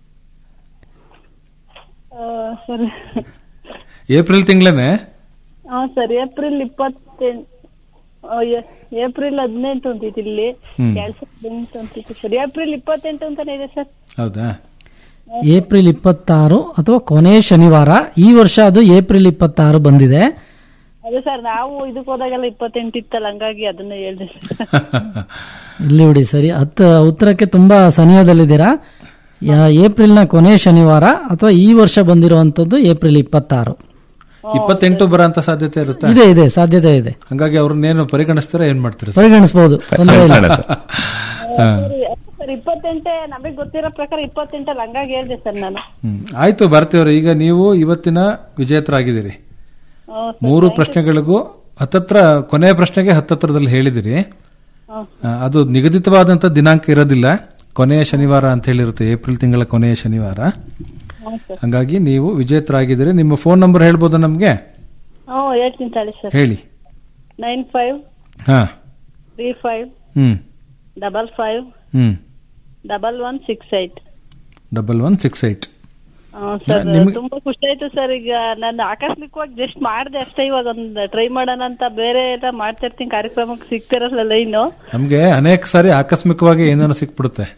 ಆ, ಸರ್ ಏಪ್ರಿಲ್ ತಿಂಗಳೇನೆ ಹಾ ಸರ್ ಏಪ್ರಿಲ್ ಇಪ್ಪತ್ತೆಂಟು ಏಪ್ರಿಲ್ ಹದಿನೆಂಟು ಅಂತಿತ್ತು ಇಲ್ಲಿ ಹ್ಮ್. ಎರಡ್ ಸಾವಿರದ ಹದಿನೆಂಟು ಅಂತಿತ್ತು ಸರ್ ಏಪ್ರಿಲ್ ಇಪ್ಪತ್ತೆಂಟು ಅಂತಾನೆ ಇದೆ ಸರ್ ಹೌದಾ ಏಪ್ರಿಲ್ ಇಪ್ಪತ್ತಾರು ಅಥವಾ ಕೊನೆ ಶನಿವಾರ ಈ ವರ್ಷ ಅದು ಏಪ್ರಿಲ್ ಇಪ್ಪತ್ತಾರು ಬಂದಿದೆ ಅದೇ ಸರ್ ನಾವು ಇದಕ್ಕೆ ಹೋದಾಗೆಲ್ಲ ಇಪ್ಪತ್ತೆಂಟು ಇತ್ತಲ್ಲ ಹಂಗಾಗಿ ಅದನ್ನ ಹೇಳ್ದೆ ಸರ್ ಇಲ್ಲಿ ನೋಡಿ ಸರಿ ಹತ್ತು ಉತ್ತರಕ್ಕೆ ತುಂಬಾ ಸನಿಹದಲ್ಲಿದ್ದೀರಾ ಯಾ- ಏಪ್ರಿಲ್ನ ಕೊನೆ ಶನಿವಾರ ಅಥವಾ ಈ ವರ್ಷ ಬಂದಿರುವಂತದ್ದು ಏಪ್ರಿಲ್ ಇಪ್ಪತ್ತಾರು ಇಪ್ಪತ್ತೆಂಟು ಬರೋಂತ ಸಾಧ್ಯತೆ ಇರುತ್ತೆ ಇದೆ ಇದೆ ಸಾಧ್ಯತೆ ಇದೆ ಹಂಗಾಗಿ ಅವ್ರನ್ನೇನು ಪರಿಗಣಿಸ್ತಾರ ಏನ್ ಮಾಡ್ತೀರಾ ಸರ್? ಪರಿಗಣಿಸಬಹುದು ತೊಂದರೆ ಇಲ್ಲ. ಹಾ. ಸರ್ ಇಪ್ಪತ್ತೆಂಟೇ ನಮಗೆ ಗೊತ್ತಿರೋ ಪ್ರಕಾರ ಇಪ್ಪತ್ತೆಂಟಲ್ಲಿ ಹಂಗಾಗಿ ಹೇಳ್ದೆ ಸರ್ ನಾನು ಹ್ಮ್. ಆಯ್ತು ಭಾರತೀಯವರು ಈಗ ನೀವು ಇವತ್ತಿನ ವಿಜೇತರಾಗಿದ್ದೀರಿ ಹ್ಮ್, ಮೂರು ಪ್ರಶ್ನೆಗಳಿಗೂ ಹತ್ತತ್ರ ಕೊನೆಯ ಪ್ರಶ್ನೆಗೆ ಹತ್ತತ್ರದಲ್ಲಿ ಹೇಳಿದಿರಿ ಹ್ಮ್. ಆ, ಅದು ನಿಗದಿತವಾದಂತ ದಿನಾಂಕ ಇರೋದಿಲ್ಲ ಕೊನೆಯ ಶನಿವಾರ ಅಂತ ಹೇಳಿರುತ್ತೆ ಏಪ್ರಿಲ್ ತಿಂಗಳ ಕೊನೆಯ ಶನಿವಾರ ಹಂಗಾಗಿ ನೀವು ವಿಜೇತರಾಗಿದ್ದೀರಿ ನಿಮ್ಮ ಫೋನ್ ನಂಬರ್ ಹೇಳ್ಬೋದಾ ನಮ್ಗೆ ಹ್ಞೂ ಹೇಳ್ತೀನಿ ತಾಳಿ ಸರ್ ಹೇಳಿ ನೈನ್ ಫೈವ್ ಹಾ three five hmm double five hmm double one six eight double one six eight sir ನಿಮ್ಗೆ- ತುಂಬಾ ಖುಷಿ ಆಯ್ತು ಸರ್ ಈಗ ನಾನು ಆಕಸ್ಮಿಕವಾಗಿ ಜಸ್ಟ್ ಮಾಡಿದೆ ಅಷ್ಟೇ ಇವಾಗ ಒಂದು ಟ್ರೈ ಮಾಡೋಣ ಅಂತ ಬೇರೆ ಎಲ್ಲ ಮಾಡ್ತಾ ಇರ್ತೀನಿ ಕಾರ್ಯಕ್ರಮಕ್ಕೆ ಸಿಗ್ತಿರಲ್ಲ ಲೈನು ನಮ್ಗೆ ಅನೇಕ ಸಾರಿ ಆಕಸ್ಮಿಕವಾಗಿ ಏನೇನೋ ಸಿಕ್ಬಿಡುತ್ತೆ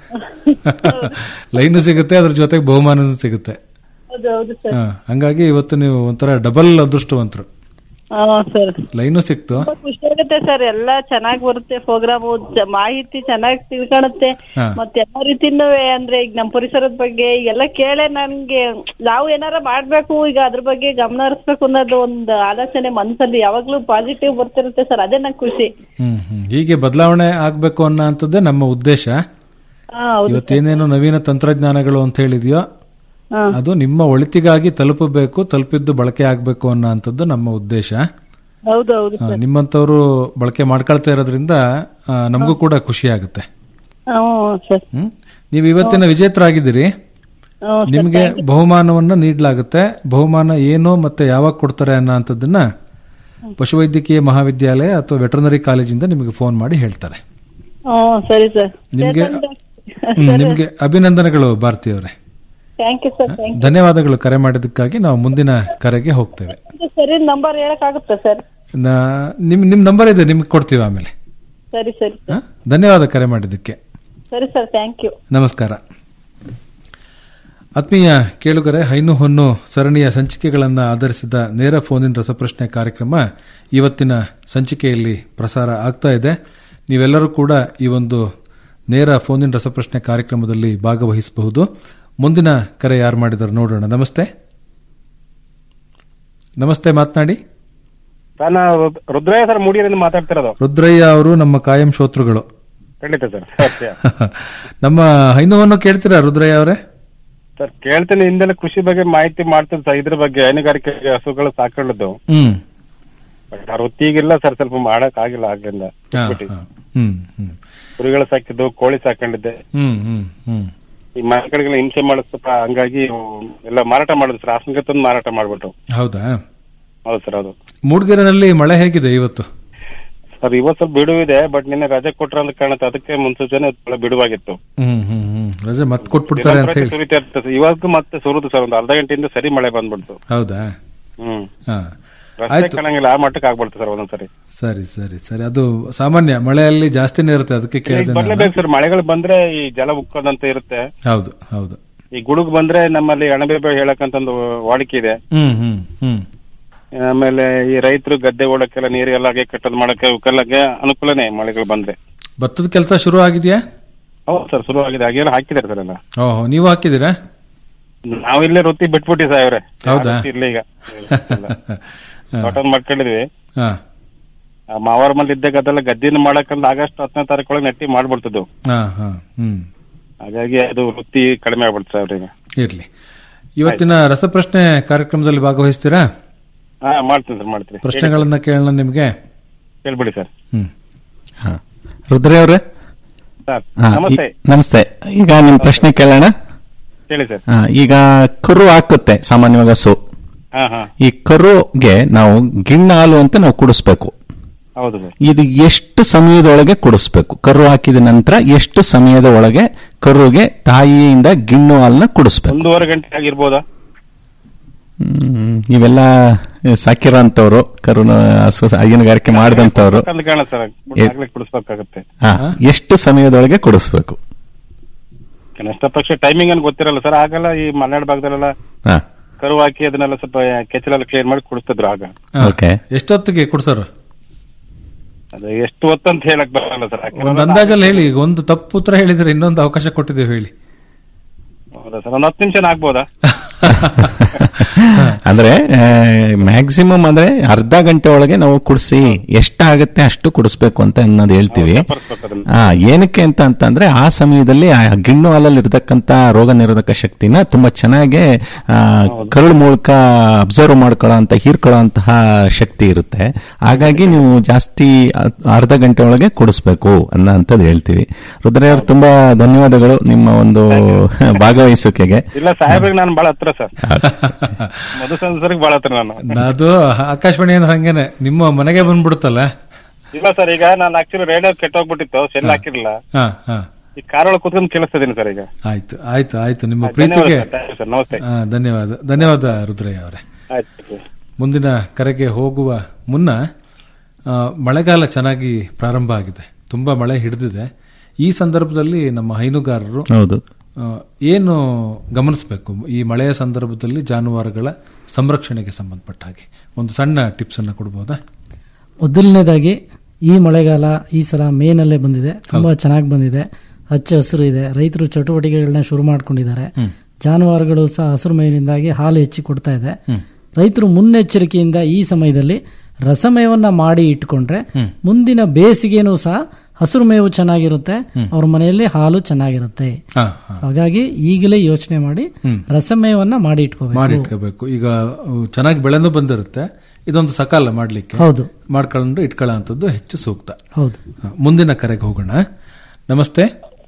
ಲೈನು ಸಿಗುತ್ತೆ ಅದ್ರ ಜೊತೆಗೆ ಬಹುಮಾನನೂ ಸಿಗುತ್ತೆ ಹೌದು ಹೌದು ಸರ್ ಹಾ, ಹಂಗಾಗಿ ಇವತ್ತು ನೀವು ಒಂಥರ ಡಬಲ್ ಅದೃಷ್ಟವಂತರು ಹಾ ಸರ್ ಲೈನು ಸಿಕ್ತು ತುಂಬಾ ಖುಷಿ ಆಗುತ್ತೆ ಸರ್ ಎಲ್ಲ ಚೆನ್ನಾಗಿ ಬರುತ್ತೆ ಪ್ರೋಗ್ರಾಮ್ ಮಾಹಿತಿ ಚೆನ್ನಾಗಿ ತಿಳ್ಕೊಳುತ್ತೆ ಹಾ. ಮತ್ತೆ ಎಲ್ಲ ರೀತಿನೂ ಅಂದ್ರೆ ಈಗ ನಮ್ಮ ಪರಿಸರದ ಬಗ್ಗೆ ಎಲ್ಲ ಕೇಳೆ ನನ್ಗೆ ನಾವು ಏನಾರ ಮಾಡ್ಬೇಕು ಈಗ ಅದ್ರ ಬಗ್ಗೆ ಗಮನ ಹರಿಸ್ಬೇಕು ಅನ್ನೋದು ಒಂದು ಆಲೋಚನೆ ಮನಸ್ಸಲ್ಲಿ ಯಾವಾಗ್ಲೂ ಪಾಸಿಟಿವ್ ಬರ್ತಿರುತ್ತೆ ಸರ್ ಅದೇ ನಂಗೆ ಖುಷಿ ಹ್ಮ್ ಹ್ಮ್ ಹೀಗೆ ಬದಲಾವಣೆ ಆಗ್ಬೇಕು ಅನ್ನೋ ಅಂತದ್ದೇ ನಮ್ಮ ಉದ್ದೇಶ ಹಾ ಹೌದು ಇವತ್ತೇನೇನು ನವೀನ ತಂತ್ರಜ್ಞಾನಗಳು ಅಂತ ಹೇಳಿದ್ಯೋ ಹಾ. ಅದು ನಿಮ್ಮ ಒಳಿತಿಗಾಗಿ ತಲುಪಬೇಕು ತಲುಪಿದ್ದು ಬಳಕೆ ಆಗ್ಬೇಕು ಅನ್ನೋ ಅಂತದ್ದು ನಮ್ಮ ಉದ್ದೇಶ ಹೌದು ಹೌದು ಆ, ನಿಮ್ಮಂತವ್ರು ಬಳಕೆ ಮಾಡ್ಕೊಳ್ತಾ ಇರೋದ್ರಿಂದ ಆ, ನಮಗೂ ಕೂಡ ಖುಷಿ ಆಗುತ್ತೆ ಹ್ಮ್ ಸರ್ ಹ್ಮ್ ನೀವು ಇವತ್ತಿನ ವಿಜೇತರಾಗಿದ್ದೀರಿ ಹ್ಮ್ ಸರ್, ನಿಮಗೆ ಬಹುಮಾನವನ್ನ ನೀಡಲಾಗುತ್ತೆ ಬಹುಮಾನ ಏನು ಮತ್ತೆ ಯಾವಾಗ ಕೊಡ್ತಾರೆ ಅನ್ನೋ ಅಂತದನ್ನ ಪಶುವೈದ್ಯಕೀಯ ಮಹಾವಿದ್ಯಾಲಯ ಅಥವಾ ವೆಟರ್ನರಿ ಕಾಲೇಜಿಂದ ನಿಮಗೆ ಫೋನ್ ಮಾಡಿ ಹೇಳ್ತಾರೆ ಹ್ಮ್ ಸರಿ ಸರ್ ನಿಮ್ಗೆ ಹ್ಮ್, ನಿಮ್ಗೆ ಅಭಿನಂದನೆಗಳು ಭಾರತಿ ಅವರೇ ಥ್ಯಾಂಕ್ ಯು ಸರ್ ಥ್ಯಾಂಕ್ ಧನ್ಯವಾದಗಳು ಕರೆ ಮಾಡಿದ್ದಕ್ಕಾಗಿ ನಾವು ಮುಂದಿನ ಕರೆಗೆ ಹೋಗ್ತೇವೆ ಯು ಸರಿ ನಂಬರ್ ಹೇಳಕ್ಕಾಗುತ್ತಾ ಸರ್ ನಾ- ನಿಮ್ ನಿಮ್ ನಂಬರ್ ಇದೆ ನಿಮ್ಗೆ ಕೊಡ್ತೀವಿ ಆಮೇಲೆ ಸರಿ ಸರಿ ಹ? ಧನ್ಯವಾದ ಕರೆ ಮಾಡಿದ್ದಕ್ಕೆ ಸರಿ ಸರ್ ಥ್ಯಾಂಕ್ ಯು ನಮಸ್ಕಾರ ಆತ್ಮೀಯ ಕೇಳುಗರೆ ಹೈನು ಹೊನ್ನು ಸರಣಿಯ ಸಂಚಿಕೆಗಳನ್ನು ಆಧರಿಸಿದ ನೇರ ಫೋನಿನ್ ರಸಪ್ರಶ್ನೆ ಕಾರ್ಯಕ್ರಮ ಇವತ್ತಿನ ಸಂಚಿಕೆಯಲ್ಲಿ ಪ್ರಸಾರ ಆಗ್ತಾ ಇದೆ ನೀವೆಲ್ಲರೂ ಕೂಡ ಈ ಒಂದು ನೇರ ಫೋನಿನ್ ರಸಪ್ರಶ್ನೆ ಕಾರ್ಯಕ್ರಮದಲ್ಲಿ ಭಾಗವಹಿಸಬಹುದು ಮುಂದಿನ ಕರೆ ಯಾರು ಮಾಡಿದಾರೆ ನೋಡೋಣ ನಮಸ್ತೆ ನಮಸ್ತೆ ಮಾತನಾಡಿ ಸರ್ ನಾ ರುದ್- ರುದ್ರಯ್ಯ ಸರ್ ಮೂಡಿಯರಿಂದ ಮಾತಾಡ್ತಿರೋದು ರುದ್ರಯ್ಯ ಅವರು ನಮ್ಮ ಕಾಯಂ ಶ್ರೋತೃಗಳು ಖಂಡಿತ ಸರ್ ಸತ್ಯ ನಮ್ಮ ಹೈನುವನ್ನು ಕೇಳ್ತೀರಾ ರುದ್ರಯ್ಯ ಅವರೇ ಸರ್ ಕೇಳ್ತೀನಿ ಹಿಂದೆಲ್ಲ ಕೃಷಿ ಬಗ್ಗೆ ಮಾಹಿತಿ ಮಾಡ್ತೀನಿ ಸರ್ ಇದ್ರ ಬಗ್ಗೆ ಹೈನುಗಾರಿಕೆ ಹಸುಗಳು ಸಾಕೊಳ್ಳೋದು ಹ್ಮ್ ಬಟ್ ಆ ವೃತ್ತಿಗಿಲ್ಲ ಸರ್ ಸ್ವಲ್ಪ ಮಾಡಕ್ ಆಗಿಲ್ಲ ಆಗ್ಲಿಂದ ಹಾ, ಬಿಟ್ಬಿಟ್ಟು. ಹಾ. ಹ್ಮ್ ಹ್ಮ್ ಕುರಿಗಳು ಸಾಕಿದ್ದು ಕೋಳಿ ಸಾಕೊಂಡಿದ್ದೆ ಹ್ಮ್ ಹ್ಮ್ ಹ್ಮ್ ಈ ಮಕ್ಕಳಿಗೆಲ್ಲ ಹಿಂಸೆ ಮಾಡಿಸ್ತಪ್ಪ ಹಂಗಾಗಿ ಇವು ಎಲ್ಲ ಮಾರಾಟ ಮಾಡಿದ್ರು ಸರ್ ಹಾಸನಕ್ಕೆ ತಂದು ಮಾರಾಟ ಮಾಡ್ಬಿಟ್ಟು ಹೌದಾ ಹೌದು ಸರ್ ಹೌದು ಮೂಡ್ಗೆರೆನಲ್ಲಿ ಮಳೆ ಹೇಗಿದೆ ಇವತ್ತು ಸರ್ ಇವತ್ತು ಸ್ವಲ್ಪ ಬಿಡುವಿದೆ ಬಟ್ ನಿನ್ನೆ ರಜೆ ಕೊಟ್ರ ಅಂತ ಕಾಣುತ್ತೆ ಅದಕ್ಕೆ ಮುನ್ಸೂಚನೆ ಬಹಳ ಬಿಡುವಾಗಿತ್ತು ಹ್ಮ್ ಹ್ಮ್ ಹ್ಮ್ ರಜೆ ಮತ್ ಕೊಟ್ಬಿಡ್ತಾರೆ ಅಂತ ಹೇಳಿ ಸುರಿತಾ ಇರ್ತದೆ ಸರ್. ಇವಾಗೂ ಮತ್ತೆ ಸುರಿದು ಸರ್ ಒಂದು ಅರ್ಧ ಗಂಟೆಯಿಂದ ಸರಿ ಮಳೆ ಬಂದ್ಬಿಡ್ತು ಹೌದಾ ಹ್ಮ್ ಹಾ ರಸ್ತೆ ಆಯ್ತು ಕಾಣಂಗಿಲ್ಲ ಆ ಮಟ್ಟಕ್ಕೆ ಆಗ್ಬಿಡ್ತು ಸರ್ ಒಂದೊಂದ್ಸರಿ ಸರಿ ಸರಿ ಸರಿ ಅದು ಸಾಮಾನ್ಯ ಮಳೆಯಲ್ಲಿ ಜಾಸ್ತಿನೇ ಇರುತ್ತೆ ಅದಕ್ಕೆ ಈಗ ಕೇಳಿದೆ ನಾನು. ಬರ್ಲೇಬೇಕು ಸರ್ ಮಳೆಗಳು ಬಂದ್ರೆ ಈ ಜಲ ಉಕ್ಕೋದಂತ ಇರುತ್ತೆ ಹೌದು ಹೌದು ಈ ಗುಡುಗು ಬಂದ್ರೆ ನಮ್ಮಲ್ಲಿ ಅಣಬೆ ಹೇಳಕ್ಕಂತಂದು ವಾಡಿಕೆ ಇದೆ ಹ್ಮ್ ಹ್ಮ್ ಹ್ಮ್ ಆಮೇಲೆ ಈ ರೈತರು ಗದ್ದೆ ಓಡಕ್ಕೆಲ್ಲ ನೀರೆಲ್ಲ ಹಾಗೆ ಕಟ್ಟೋದ್ ಮಾಡಕ್ಕೆ ಅವಕ್ಕೆಲ್ಲಗೆ ಅನುಕೂಲನೇ ಮಳೆಗಳು ಬಂದ್ರೆ ಭತ್ತದ ಕೆಲಸ ಶುರು ಆಗಿದೆಯಾ ಹೌದು ಸರ್ ಶುರು ಆಗಿದೆ ಹಾಗೆಲ್ಲ ಹಾಕಿದ್ದಾರೆ ಸರ್ ಎಲ್ಲ ಓಹೋ ನೀವು ಹಾಕಿದ್ದೀರಾ ನಾವಿಲ್ಲೇ ವೃತ್ತಿ ಬಿಟ್ಬಿಟ್ಟಿ ಸಾವ್ರೆ ಹೌದಾ? ಇಲ್ಲ ಈಗ ತೋಟದ ಮಾಡ್ಕೊಂಡಿದ್ವಿ ಹಾ ಆ ಮಾವಾರ ಮಲ್ಲಿ ಇದ್ದಾಗ ಅದೆಲ್ಲ ಗದ್ದಿನ ಮಾಡಕ್ಕಂತ ಆಗಸ್ಟ್ ಹತ್ತನೇ ತಾರೀಕೊಳಗೆ ನೆಟ್ಟಿ ಮಾಡ್ಬಿಡ್ತಿದ್ವು ಹಾ ಹಾ ಹ್ಮ್ ಹಾಗಾಗಿ ಅದು ವೃತ್ತಿ ಕಡಿಮೆ ಆಗ್ಬಿಡ್ತು ಸರ್ ಈಗ ಇರ್ಲಿ ಇವತ್ತಿನ ರಸಪ್ರಶ್ನೆ ಕಾರ್ಯಕ್ರಮದಲ್ಲಿ ಭಾಗವಹಿಸ್ತೀರಾ ಹಾ ಮಾಡ್ತೀನಿ ಸರ್ ಮಾಡ್ತೀನಿ ಪ್ರಶ್ನೆಗಳನ್ನ ಕೇಳೋಣ ನಿಮ್ಗೆ ಹೇಳ್ಬಿಡಿ ಸರ್ ಹ್ಮ್ ರುದ್ರಯ್ಯ ಅವರೇ ಸರ್ ಹಾ, ನಮಸ್ತೆ ಈ- ನಮಸ್ತೆ ಈಗ ನಿಮ್ ಪ್ರಶ್ನೆ ಕೇಳೋಣ ಹೇಳಿ ಸರ್ ಹಾ, ಈಗ ಕರು ಹಾಕುತ್ತೆ ಸಾಮಾನ್ಯವಾಗಿ ಹಸು ಹಾ ಹಾ ಈ ಕರುಗೆ ನಾವು ಗಿಣ್ಣ ಹಾಲು ಅಂತ ನಾವು ಕುಡಿಸ್ಬೇಕು ಹೌದು ಸರ್ ಇದು ಎಷ್ಟು ಸಮಯದೊಳಗೆ ಕುಡಿಸ್ಬೇಕು ಕರು ಹಾಕಿದ ನಂತರ ಎಷ್ಟು ಸಮಯದ ಒಳಗೆ ಕರುಗೆ ತಾಯಿಯಿಂದ ಗಿಣ್ಣು ಹಾಲನ್ನ ಕುಡಿಸ್ಬೇಕು ಒಂದೂವರೆ ಗಂಟೆ ಆಗಿರ್ಬೋದಾ ಹ್ಮ್, ನೀವೆಲ್ಲ ಸಾಕಿರೋ ಅಂತವ್ರು ಕರುನ ಹಸು ಹೈನುಗಾರಿಕೆ ಮಾಡಿದಂತವ್ರು ಅಂತ ಕಾಣ ಸರ್ ಏ- ಆಗ್ಲೇ ಕುಡಿಸ್ಬೇಕಾಗತ್ತೆ ಹಾ, ಎಷ್ಟು ಸಮಯದೊಳಗೆ ಕುಡಿಸ್ಬೇಕು ಕನಿಷ್ಠ ಪಕ್ಷ ಟೈಮಿಂಗ್ ಅನ್ನು ಗೊತ್ತಿರಲ್ಲ ಸರ್ ಆಗಲ್ಲ ಈ ಮಲೆನಾಡು ಭಾಗದಲ್ಲೆಲ್ಲ ಹಾ ಕರು ಹಾಕಿ ಅದನ್ನೆಲ್ಲ ಸ್ವಲ್ಪ ಕೆಚ್ಚಲೆಲ್ಲ ಕ್ಲಿಯರ್ ಮಾಡಿ ಕುಡಿಸ್ತಿದ್ರು ಆಗ ಹಾ. ಓಕೆ. ಎಷ್ಟೊತ್ತಿಗೆ ಕೊಡ್ಸೋರು ಅದು ಎಷ್ಟು ಹೊತ್ತು ಅಂತ ಹೇಳಕ್ ಬರಲ್ಲ ಸರ್ ಒಂದು ಅಂದಾಜಲ್ಲಿ ಹೇಳಿ ಈಗ ಒಂದು ತಪ್ಪು ಉತ್ತರ ಹೇಳಿದ್ರೆ ಇನ್ನೊಂದು ಅವಕಾಶ ಕೊಟ್ಟಿದ್ದೇವೆ ಹೇಳಿ ಹೌದಾ ಸರ್ ಒಂದು ಹತ್ತು ನಿಮಿಷ ಆಗ್ಬೋದಾ ಅಂದ್ರೆ ಮ್ಯಾಕ್ಸಿಮಮ್ ಅಂದ್ರೆ ಅರ್ಧ ಗಂಟೆ ಒಳಗೆ ನಾವು ಕುಡಿಸಿ ಎಷ್ಟಾಗತ್ತೆ ಅಷ್ಟು ಕುಡಿಸ್ಬೇಕು ಅಂತ ಅನ್ನೋದು ಹೇಳ್ತೀವಿ ಆ, ಏನಕ್ಕೆ ಅಂತ ಅಂತಂದ್ರೆ ಆ ಸಮಯದಲ್ಲಿ ಆ ಗಿಣ್ಣು ಹಾಲಲ್ಲಿ ಇರತಕ್ಕಂತ ರೋಗ ನಿರೋಧಕ ಶಕ್ತಿನ ತುಂಬಾ ಚೆನ್ನಾಗಿ ಆ, ಕರುಳು ಮೂಲಕ ಅಬ್ಸರ್ವ್ ಮಾಡ್ಕೊಳ್ಳೋ ಅಂತ ಹೀರ್ಕೊಳ್ಳೋ ಅಂತಹ ಶಕ್ತಿ ಇರುತ್ತೆ ಹಾಗಾಗಿ ನೀವು ಜಾಸ್ತಿ ಅ- ಅರ್ಧ ಗಂಟೆ ಒಳಗೆ ಕುಡಿಸ್ಬೇಕು ಅನ್ನೋ ಅಂತದ್ದು ಹೇಳ್ತೀವಿ ರುದ್ರಯ್ಯ ಅವ್ರು ತುಂಬಾ ಧನ್ಯವಾದಗಳು ನಿಮ್ಮ ಒಂದು ಭಾಗವಹಿಸುವಿಕೆಗೆ ಇಲ್ಲ ಸಾಹೇಬ್ರಿಗೆ ನಾನು ಬಹಳ ಹತ್ರ ಸರ್ ಮಧುಸೂದನ್ ಸರ್ಗೆ ಬಹಳ ಹತ್ರ ನಾನು ಅದು ಆಕಾಶವಾಣಿ ಅಂದ್ರೆ ಹಂಗೇನೆ ನಿಮ್ಮ ಮನೆಗೆ ಬಂದ್ಬಿಡುತ್ತಲ್ಲ ಇಲ್ಲ ಸರ್ ಈಗ ನಾನು ಆಕ್ಚುಲಿ ರೇಡಿಯೋ ಕೆಟ್ಟೋಗ್ಬಿಟ್ಟಿತ್ತು ಸೆಲ್ ಹಾಕಿರ್ಲಿಲ್ಲ ಹಾ ಹಾ ಈ ಕಾರೊಳಗೆ ಕುತ್ಕೊಂಡು ಕೇಳಿಸ್ತಿದ್ದೀನಿ ಸರ್ ಈಗ ಆಯ್ತು ಆಯ್ತು ಆಯ್ತು ನಿಮ್ಮ ಆಯ್ತು, ಪ್ರೀತಿಗೆ ಧನ್ಯವಾದ ಸರ್, ಸರ್, ನಮಸ್ತೆ. ಆ, ಧನ್ಯವಾದ ಧನ್ಯವಾದ ರುದ್ರಯ್ಯ ಅವರೇ ಆಯ್ತು ಮುಂದಿನ ಕರೆಗೆ ಹೋಗುವ ಮುನ್ನ ಆ, ಮಳೆಗಾಲ ಚೆನ್ನಾಗಿ ಪ್ರಾರಂಭ ಆಗಿದೆ ತುಂಬಾ ಮಳೆ ಹಿಡಿದಿದೆ ಈ ಸಂದರ್ಭದಲ್ಲಿ ನಮ್ಮ ಹೈನುಗಾರರು ಹೌದು. ಆ, ಏನು ಗಮನಿಸಬೇಕು ಈ ಮಳೆಯ ಸಂದರ್ಭದಲ್ಲಿ ಜಾನುವಾರುಗಳ ಸಂರಕ್ಷಣೆಗೆ ಸಂಬಂಧಪಟ್ಟ ಹಾಗೆ ಒಂದು ಸಣ್ಣ ಟಿಪ್ಸ್ ಅನ್ನ ಕೊಡ್ಬೋದಾ ಮೊದಲನೇದಾಗಿ ಈ ಮಳೆಗಾಲ ಈ ಸಲ ಮೇನಲ್ಲೇ ಬಂದಿದೆ ತುಂಬಾ ಚೆನ್ನಾಗಿ ಬಂದಿದೆ ಹಚ್ಚ ಹಸಿರು ಇದೆ ರೈತರು ಚಟುವಟಿಕೆಗಳನ್ನ ಶುರು ಮಾಡ್ಕೊಂಡಿದ್ದಾರೆ ಜಾನುವಾರುಗಳು ಸಹ ಹಸಿರು ಮೇವಿನಿಂದಾಗಿ ಹಾಲು ಹೆಚ್ಚಿ ಕೊಡ್ತಾ ಇದೆ ರೈತರು ಮುನ್ನೆಚ್ಚರಿಕೆಯಿಂದ ಈ ಸಮಯದಲ್ಲಿ ರಸಮೇವನ್ನ ಮಾಡಿ ಇಟ್ಕೊಂಡ್ರೆ ಮುಂದಿನ ಬೇಸಿಗೆನೂ ಸಹ ಹಸಿರು ಮೇವು ಚೆನ್ನಾಗಿರುತ್ತೆ ಅವ್ರ ಮನೆಯಲ್ಲಿ ಹಾಲು ಚೆನ್ನಾಗಿರುತ್ತೆ ಹಾ, ಹಾಗಾಗಿ ಈಗಲೇ ಯೋಚನೆ ಮಾಡಿ ಹ್ಮ್. ರಸಮೇವನ್ನ ಮಾಡಿ ಇಟ್ಕೋಬೇಕು ಮಾಡಿ ಇಟ್ಕೋಬೇಕು ಈಗ ಅವು ಚೆನ್ನಾಗಿ ಬೆಳೆನೂ ಬಂದಿರುತ್ತೆ ಇದೊಂದು ಸಕಾಲ ಮಾಡ್ಲಿಕ್ಕೆ ಹೌದು. ಮಾಡ್ಕೊಂಡು ಇಟ್ಕೊಳ್ಳೋ ಅಂತದ್ದು ಹೆಚ್ಚು ಸೂಕ್ತ ಹೌದು ಹ, ಮುಂದಿನ ಕರೆಗೆ ಹೋಗೋಣ ನಮಸ್ತೆ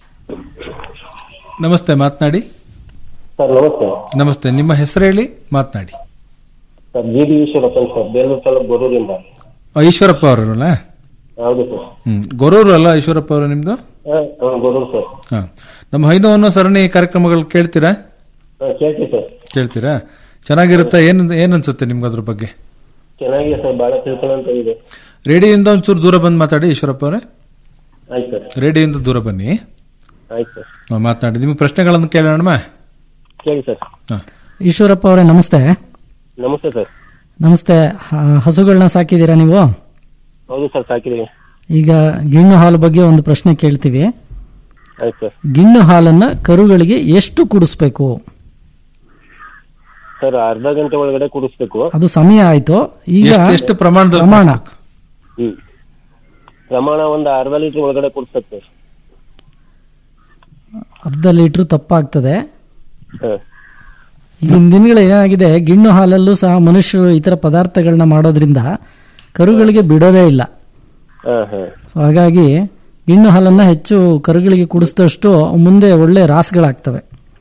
ನಮಸ್ತೆ ಮಾತನಾಡಿ ಸರ್ ನಮಸ್ತೆ ನಮಸ್ತೆ ನಿಮ್ಮ ಹೆಸರು ಹೇಳಿ ಮಾತನಾಡಿ ಸರ್ ಜಿ ಡಿ ಈಶ್ವರಪ್ಪನ್ ಸರ್ ಬೇಲೂರು ತಾಲೂಕು ಗೊರೂರಿಂದ ಈಶ್ವರಪ್ಪ ಅವರಲ್ಲ ಹೌದು ಸರ್ ಹ್ಮ್ ಗೊರೂರು ಅಲ್ಲ ಈಶ್ವರಪ್ಪ ಅವರು ನಿಮ್ದು ಹಾ, ಹಾ, ಗೊರೂರು ಸರ್ ಹ ನಮ್ಮ ಹೈನು ಅನ್ನೋ ಸರಣಿ ಕಾರ್ಯಕ್ರಮಗಳು ಕೇಳ್ತೀರಾ ಹಾ, ಕೇಳ್ತೀವಿ ಸರ್ ಕೇಳ್ತೀರಾ ಚೆನ್ನಾಗಿರುತ್ತಾ ಏನ್ ಏನ್ ಅನ್ಸುತ್ತೆ ನಿಮ್ಗೆ ಅದ್ರ ಬಗ್ಗೆ ಚೆನ್ನಾಗಿದೆ ಸರ್ ಬಹಳ ತಿಳ್ಕೊಳ್ಳೋಂತ ಇದೆ ರೇಡಿಯೋಯಿಂದ ಒಂಚೂರು ದೂರ ಬಂದು ಮಾತಾಡಿ ಈಶ್ವರಪ್ಪ ಅವರೇ ಆಯ್ತು ಸರ್ ರೇಡಿಯೋಯಿಂದ ದೂರ ಬನ್ನಿ ಆಯ್ತು ಸರ್ ಹ, ಮಾತನಾಡಿ ನಿಮ್ಮ ಪ್ರಶ್ನೆಗಳನ್ನು ಕೇಳೋಣ ಕೇಳಿ ಸರ್ ಈಶ್ವರಪ್ಪ ಅವರೇ ನಮಸ್ತೆ ನಮಸ್ತೆ ಸರ್ ನಮಸ್ತೆ ಹ- ಹಸುಗಳನ್ನ ಸಾಕಿದ್ದೀರಾ ನೀವು ಹೌದು ಸರ್ ಸಾಕಿದೀವಿ ಈಗ ಗಿಣ್ಣು ಹಾಲು ಬಗ್ಗೆ ಒಂದು ಪ್ರಶ್ನೆ ಕೇಳ್ತೀವಿ ಆಯ್ತು ಸರ್ ಗಿಣ್ಣು ಹಾಲನ್ನ ಕರುಗಳಿಗೆ ಎಷ್ಟು ಕುಡಿಸ್ಬೇಕು ಸರ್ ಅರ್ಧ ಗಂಟೆ ಒಳಗಡೆ ಕುಡಿಸ್ಬೇಕು ಅದು ಸಮಯ ಆಯ್ತು ಈಗ ಎಷ್ಟು- ಎಷ್ಟು ಪ್ರಮಾಣದಲ್ಲಿ ಪ್ರಮಾಣ ಹ್ಮ್ ಪ್ರಮಾಣ ಒಂದು ಅರ್ಧ ಲೀಟರ್ ಒಳಗಡೆ ಕುಡಿಸ್ಬೇಕು ಸರ್ ಅರ್ಧ ಲೀಟರ್ ತಪ್ಪಾಗ್ತದೆ ಹಾ. ಈಗಿನ ದಿನಗಳು ಏನಾಗಿದೆ ಗಿಣ್ಣು ಹಾಲಲ್ಲೂ ಸಹ ಮನುಷ್ಯರು ಇತರ ಪದಾರ್ಥಗಳನ್ನ ಮಾಡೋದ್ರಿಂದ ಕರುಗಳಿಗೆ ಬಿಡೋದೇ ಇಲ್ಲ ಹಾ ಹಾ ಸೊ ಹಾಗಾಗಿ ಗಿಣ್ಣು ಹಾಲನ್ನ ಹೆಚ್ಚು ಕರುಗಳಿಗೆ ಕುಡಿಸಿದಷ್ಟು ಮುಂದೆ ಒಳ್ಳೆ ರಾಸುಗಳಾಗ್ತವೆ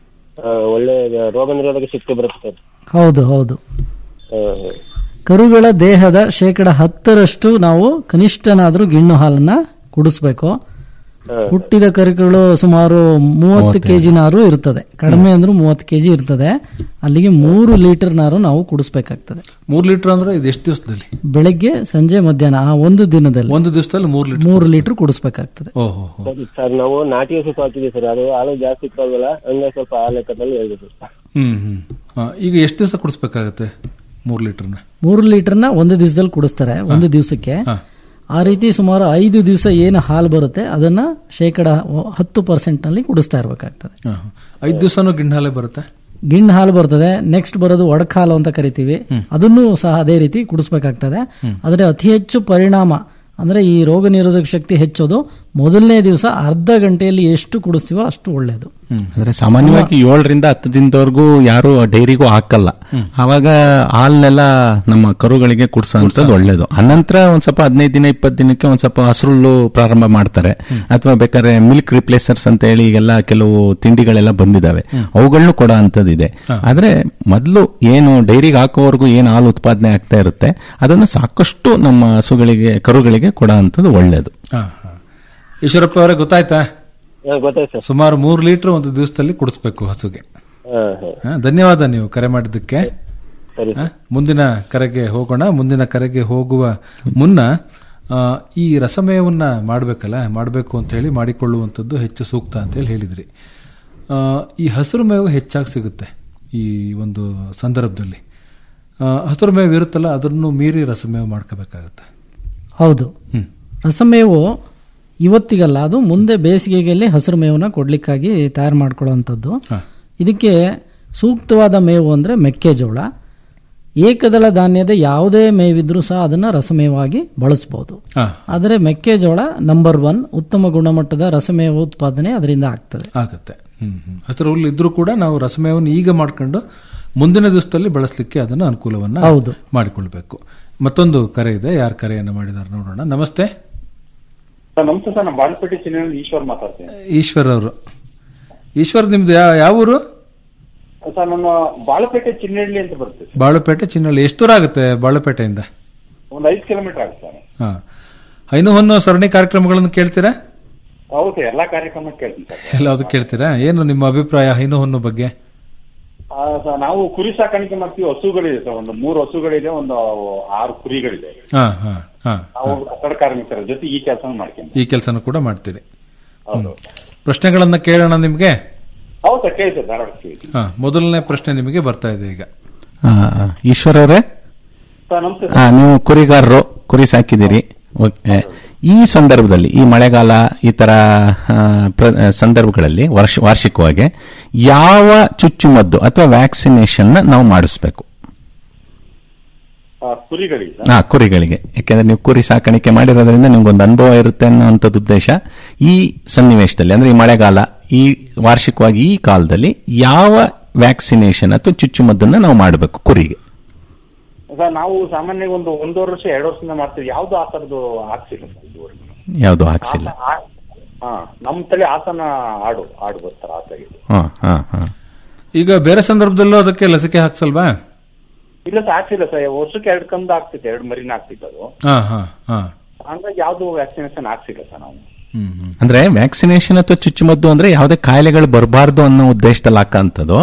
ಆ, ಒಳ್ಳೆ ರೋಗ ನಿರೋಧಕ ಶಕ್ತಿ ಬರುತ್ತೆ ಸರ್ ಹೌದು ಹೌದು ಹಾ, ಹಾ. ಕರುಗಳ ದೇಹದ ಶೇಕಡ ಹತ್ತರಷ್ಟು ನಾವು ಕನಿಷ್ಠನಾದ್ರೂ ಗಿಣ್ಣು ಹಾಲನ್ನ ಕುಡಿಸ್ಬೇಕು ಹಾ. ಹುಟ್ಟಿದ ಕರುಗಳು ಸುಮಾರು ಮೂವತ್ತು ಕೆಜಿ ನಾರು ಇರ್ತದೆ ಕಡಿಮೆ ಅಂದ್ರೂ ಮೂವತ್ತು ಕೆಜಿ ಇರ್ತದೆ ಅಲ್ಲಿಗೆ ಮೂರು ಲೀಟರ್ ನಾರು ನಾವು ಕುಡಿಸ್ಬೇಕಾಗ್ತದೆ ಮೂರ್ ಲೀಟರ್ ಅಂದ್ರೆ ಇದು ಎಷ್ಟು ದಿವಸದಲ್ಲಿ ಬೆಳಗ್ಗೆ ಸಂಜೆ ಮಧ್ಯಾಹ್ನ ಆ ಒಂದು ದಿನದಲ್ಲಿ ಒಂದು ದಿವಸದಲ್ಲಿ ಮೂರ್ ಲೀಟರ್ ಮೂರು ಲೀಟರ್ ಕುಡಿಸ್ಬೇಕಾಗ್ತದೆ ಓಹೋ ಸರಿ, ಸರ್ ನಾವು ನಾಟಿ ಹಸು ಸಾಕಿದೀವಿ ಸರ್ ಅದು ಹಾಲು ಜಾಸ್ತಿ ಇಕ್ಕಾಗಲ್ಲ ಹಂಗಾಗಿ ಸ್ವಲ್ಪ ಆ ಲೆಕ್ಕದಲ್ಲಿ ಹೇಳ್ಬೇಕು ಸರ್ ಹ್ಮ್ ಹ್ಮ್ ಹ, ಈಗ ಎಷ್ಟು ದಿವಸ ಕುಡಿಸ್ಬೇಕಾಗತ್ತೆ ಮೂರ್ ಲೀಟರ್ನ ಮೂರು ಲೀಟರ್ನ ಒಂದು ದಿವಸದಲ್ಲಿ ಕುಡಿಸ್ತಾರೆ ಒಂದು ದಿವಸಕ್ಕೆ ಆ ರೀತಿ ಸುಮಾರು ಐದು ದಿವಸ ಏನು ಹಾಲು ಬರುತ್ತೆ ಅದನ್ನ ಶೇಕಡ ಹತ್ತು ಪರ್ಸೆಂಟ್ ನಲ್ಲಿ ಕುಡಿಸ್ತಾ ಇರಬೇಕಾಗ್ತದೆ ಹ, ಹ. ಐದ್ ದಿವಸನೂ ಗಿಣ್ಣಾಲೆ ಬರುತ್ತೆ ಗಿಣ್ಣು ಹಾಲು ಬರ್ತದೆ ನೆಕ್ಸ್ಟ್ ಬರೋದು ಒಡಕ್ ಹಾಲು ಅಂತ ಕರಿತೀವಿ ಅದನ್ನು ಸಹ ಅದೇ ರೀತಿ ಕುಡಿಸ್ಬೇಕಾಗ್ತದೆ ಆದ್ರೆ ಅತಿ ಹೆಚ್ಚು ಪರಿಣಾಮ ಅಂದ್ರೆ ಈ ರೋಗ ನಿರೋಧಕ ಶಕ್ತಿ ಹೆಚ್ಚೋದು ಮೊದಲನೇ ದಿವಸ ಅರ್ಧ ಗಂಟೆಯಲ್ಲಿ ಎಷ್ಟು ಕುಡಿಸ್ತೀವೋ ಅಷ್ಟು ಒಳ್ಳೆಯದು ಅಂದ್ರೆ ಸಾಮಾನ್ಯವಾಗಿ ಏಳರಿಂದ ಹತ್ತು ದಿನದವರೆಗೂ ಯಾರು ಡೈರಿಗೂ ಹಾಕಲ್ಲ ಅವಾಗ ಹಾಲ್ನೆಲ್ಲ ನಮ್ಮ ಕರುಗಳಿಗೆ ಕುಡ್ಸೋಂಥದ್ದು ಒಳ್ಳೇದು ಅನಂತರ ಒಂದ್ ಸ್ವಲ್ಪ ಹದಿನೈದು ದಿನ ಇಪ್ಪತ್ತು ದಿನಕ್ಕೆ ಒಂದ್ ಸ್ವಲ್ಪ ಹಸುರುಳ್ಳು ಪ್ರಾರಂಭ ಮಾಡ್ತಾರೆ ಅಥವಾ ಬೇಕಾದ್ರೆ ಮಿಲ್ಕ್ ರಿಪ್ಲೇಸರ್ಸ್ ಅಂತ ಹೇಳಿ ಈಗೆಲ್ಲ ಕೆಲವು ತಿಂಡಿಗಳೆಲ್ಲ ಬಂದಿದಾವೆ ಅವುಗಳನ್ನು ಕೊಡೋ ಅಂಥದ್ದಿದೆ ಆದ್ರೆ ಮೊದಲು ಏನು ಡೈರಿಗೆ ಹಾಕೋವರೆಗೂ ಏನು ಹಾಲು ಉತ್ಪಾದನೆ ಆಗ್ತಾ ಇರುತ್ತೆ ಅದನ್ನ ಸಾಕಷ್ಟು ನಮ್ಮ ಹಸುಗಳಿಗೆ ಕರುಗಳಿಗೆ ಕೊಡೋ ಅಂಥದ್ದು ಒಳ್ಳೇದು ಹ, ಹ. ಈಶ್ವರಪ್ಪ ಅವರೇ ಗೊತ್ತಾಯ್ತಾ ಹಾ, ಗೊತ್ತಾಯ್ತು ಸರ್ ಸುಮಾರು ಮೂರ್ ಲೀಟರ್ ಒಂದು ದಿವಸದಲ್ಲಿ ಕುಡಿಸ್ಬೇಕು ಹಸುಗೆ ಹಾ ಹಾ ಹ, ಧನ್ಯವಾದ ನೀವು ಕರೆ ಮಾಡಿದ್ದಕ್ಕೆ ಸರಿ ಹ, ಮುಂದಿನ ಕರೆಗೆ ಹೋಗೋಣ ಮುಂದಿನ ಕರೆಗೆ ಹೋಗುವ ಮುನ್ನ ಆ, ಈ ರಸಮಯವನ್ನ ಮಾಡಬೇಕಲ್ಲ ಮಾಡಬೇಕು ಅಂತ ಹೇಳಿ ಮಾಡಿಕೊಳ್ಳುವಂಥದ್ದು ಹೆಚ್ಚು ಸೂಕ್ತ ಅಂತ ಹೇಳಿ ಹೇಳಿದ್ರಿ ಆ, ಈ ಹಸಿರು ಮೇವು ಹೆಚ್ಚಾಗಿ ಸಿಗುತ್ತೆ ಈ ಒಂದು ಸಂದರ್ಭದಲ್ಲಿ ಆ, ಹಸಿರು ಮೇವು ಇರುತ್ತಲ್ಲ ಅದನ್ನು ಮೀರಿ ರಸಮೇವು ಮಾಡ್ಕೋಬೇಕಾಗತ್ತೆ ಹೌದು ಹ್ಮ್. ರಸಮೇವು ಇವತ್ತಿಗಲ್ಲ ಅದು ಮುಂದೆ ಬೇಸಿಗೆಯಲ್ಲಿ ಹಸಿರು ಮೇವನ್ನ ಕೊಡ್ಲಿಕ್ಕಾಗಿ ತಯಾರು ಮಾಡ್ಕೊಳ್ಳುವಂಥದ್ದು ಇದಕ್ಕೆ ಸೂಕ್ತವಾದ ಮೇವು ಅಂದ್ರೆ ಮೆಕ್ಕೆಜೋಳ ಏಕದಳ ಧಾನ್ಯದ ಯಾವುದೇ ಮೇವಿದ್ರೂ ಸಹ ಅದನ್ನ ರಸಮೇವಾಗಿ ಬಳಸಬಹುದು ಹಾ. ಆದರೆ ಮೆಕ್ಕೆಜೋಳ ನಂಬರ್ ಒನ್ ಉತ್ತಮ ಗುಣಮಟ್ಟದ ರಸಮೇವ ಉತ್ಪಾದನೆ ಅದರಿಂದ ಆಗ್ತದೆ ಆಗುತ್ತೆ ಹ್ಮ್ ಹ್ಮ್. ಹಸಿರು ಹುಲ್ಲು ಇದ್ರೂ ಕೂಡ ನಾವು ರಸಮೇವನ್ನು ಈಗ ಮಾಡ್ಕೊಂಡು ಮುಂದಿನ ದಿವಸದಲ್ಲಿ ಬಳಸಲಿಕ್ಕೆ ಅದನ್ನು ಅನುಕೂಲವನ್ನ ಹೌದು. ಮಾಡಿಕೊಳ್ಬೇಕು ಮತ್ತೊಂದು ಕರೆ ಇದೆ ಯಾರು ಕರೆಯನ್ನು ಮಾಡಿದಾರೆ ನೋಡೋಣ ನಮಸ್ತೆ ಸರ್ ನಮಸ್ತೆ ಸರ್ ನಾನು ಬಾಳಪೇಟೆ ಚಿನ್ನ ಈಶ್ವರ್ ಮಾತಾಡ್ತೀನಿ ಈಶ್ವರ್ ಅವರು ಈಶ್ವರ್ ನಿಮ್ದು ಯಾ- ಯಾವ ಊರು ಸರ್ ನಮ್ಮ ಬಾಳಪೇಟೆ ಚಿನ್ನಹಳ್ಳಿ ಅಂತ ಬರುತ್ತೆ ಸರ್. ಬಾಳುಪೇಟೆ ಚಿನ್ನಳ್ಳಿ ಎಷ್ಟು ದೂರ ಆಗುತ್ತೆ ಬಾಳುಪೇಟೆಯಿಂದ ಒಂದು ಐದು ಕಿಲೋಮೀಟರ್ ಆಗುತ್ತೆ ಸರ್ ಹಾ ಹೈನು ಹೊನ್ನು ಸರಣಿ ಕಾರ್ಯಕ್ರಮಗಳನ್ನು ಕೇಳ್ತೀರಾ ಹೌದು ಸರ್ ಎಲ್ಲಾ ಕಾರ್ಯಕ್ರಮ ಕೇಳ್ತೀನಿ ಸರ್ ಎಲ್ಲಾದ್ರು ಕೇಳ್ತೀರಾ ಏನು ನಿಮ್ಮ ಅಭಿಪ್ರಾಯ ಹೈನು ಹೊನ್ನು ಬಗ್ಗೆ ಆ, ಸರ್ ನಾವು ಕುರಿ ಸಾಕಾಣಿಕೆ ಮಾಡ್ತೀವಿ ಹಸುಗಳಿದೆ ಸರ್ ಒಂದು ಮೂರು ಹಸುಗಳಿದೆ ಒಂದು ಆರು ಕುರಿಗಳಿದೆ ಹಾ ಹಾ ಹಾ ನಾವು ಕಟ್ಟಡ ಕಾರ್ಮಿಕರ ಜೊತೆ ಈ ಕೆಲಸ ಮಾಡ್ತೀನಿ ಈ ಕೆಲಸನೂ ಕೂಡ ಮಾಡ್ತೀರಿ ಹೌದು ಪ್ರಶ್ನೆಗಳನ್ನ ಕೇಳೋಣ ನಿಮ್ಗೆ ಹೌದು ಸರ್ ಕೇಳಿ ಸರ್ ಧಾರವಾಡ ಕೇಳಿ ಹಾ ಮೊದಲನೇ ಪ್ರಶ್ನೆ ನಿಮಗೆ ಬರ್ತಾ ಇದೆ ಈಗ ಆ, ಈಶ್ವರ್ ಅವರೇ ಸರ್ ನಮಸ್ತೆ ಆ, ನೀವು ಕುರಿಗಾರರು ಕುರಿ ಸಾಕಿದಿರಿ ಓಕೆ ಈ ಸಂದರ್ಭದಲ್ಲಿ ಈ ಮಳೆಗಾಲ ಈ ತರ ಆ, ಪ್ರ- ಆ, ಸಂದರ್ಭಗಳಲ್ಲಿ ವರ್ಷ ವಾರ್ಷಿಕವಾಗಿ ಯಾವ ಚುಚ್ಚುಮದ್ದು ಅಥವಾ ವ್ಯಾಕ್ಸಿನೇಷನ್ ನಾವು ಮಾಡಿಸ್ಬೇಕು ಆ, ಕುರಿಗಳಿಗೆ ಸರ್ ಹಾ ಕುರಿಗಳಿಗೆ ಯಾಕೆಂದ್ರೆ ನೀವು ಕುರಿ ಸಾಕಾಣಿಕೆ ಮಾಡಿರೋದ್ರಿಂದ ನಿಮ್ಗೊಂದು ಅನುಭವ ಇರುತ್ತೆ ಅನ್ನೋಂಥದ್ದು ಉದ್ದೇಶ ಈ ಸನ್ನಿವೇಶದಲ್ಲಿ ಅಂದ್ರೆ ಈ ಮಳೆಗಾಲ ಈ ವಾರ್ಷಿಕವಾಗಿ ಈ ಕಾಲದಲ್ಲಿ ಯಾವ ವ್ಯಾಕ್ಸಿನೇಷನ್ ಅಥವಾ ಚುಚ್ಚುಮದ್ದನ್ನ ನಾವು ಮಾಡಬೇಕು ಕುರಿಗೆ ಸರ್ ನಾವು ಸಾಮಾನ್ಯವಾಗಿ ಒಂದು ಒಂದೂವರೆ ವರ್ಷ ಎರಡು ವರ್ಷದಿಂದ ಮಾಡ್ತೀವಿ ಯಾವ್ದು ಆ ಥರದ್ದು ಹಾಕ್ಸಿಲ್ಲ ಸರ್ ಇದುವರೆಗೂ ಯಾವುದು ಹಾಕ್ಸಿಲ್ಲ ಆ- ಹಾ ನಮ್ಮ ತಲೆ ಹಾಸನ ಆಡು ಆಡು ಬರ್ತಾರೆ ಆ ತಳಿ ಹಾ ಹಾ ಹಾ ಈಗ ಬೇರೆ ಸಂದರ್ಭದಲ್ಲೂ ಅದಕ್ಕೆ ಲಸಿಕೆ ಹಾಕ್ಸಲ್ವಾ ಇಲ್ಲ ಸರ್ ಹಾಕ್ಸಿಲ್ಲ ಸರ್ ವರ್ಷಕ್ಕೆ ಎರಡು ಕಂದು ಆಗ್ತಿತ್ತು ಎರಡು ಮರಿನ ಆಗ್ತಿತ್ತು ಅದು ಹಾ ಹಾ ಹಾ ಹಂಗಾಗಿ ಯಾವ್ದು ವ್ಯಾಕ್ಸಿನೇಷನ್ ಹಾಕ್ಸಿಲ್ಲ ಸರ್ ನಾವು ಅಂದ್ರೆ ವ್ಯಾಕ್ಸಿನೇಷನ್ ಅಥವಾ ಚುಚ್ಚುಮದ್ದು ಅಂದ್ರೆ ಯಾವುದೇ ಕಾಯಿಲೆಗಳು ಬರಬಾರ್ದು ಅನ್ನೋ ಉದ್ದೇಶದಲ್ಲಿ ಹಾಕಂತದ್ದು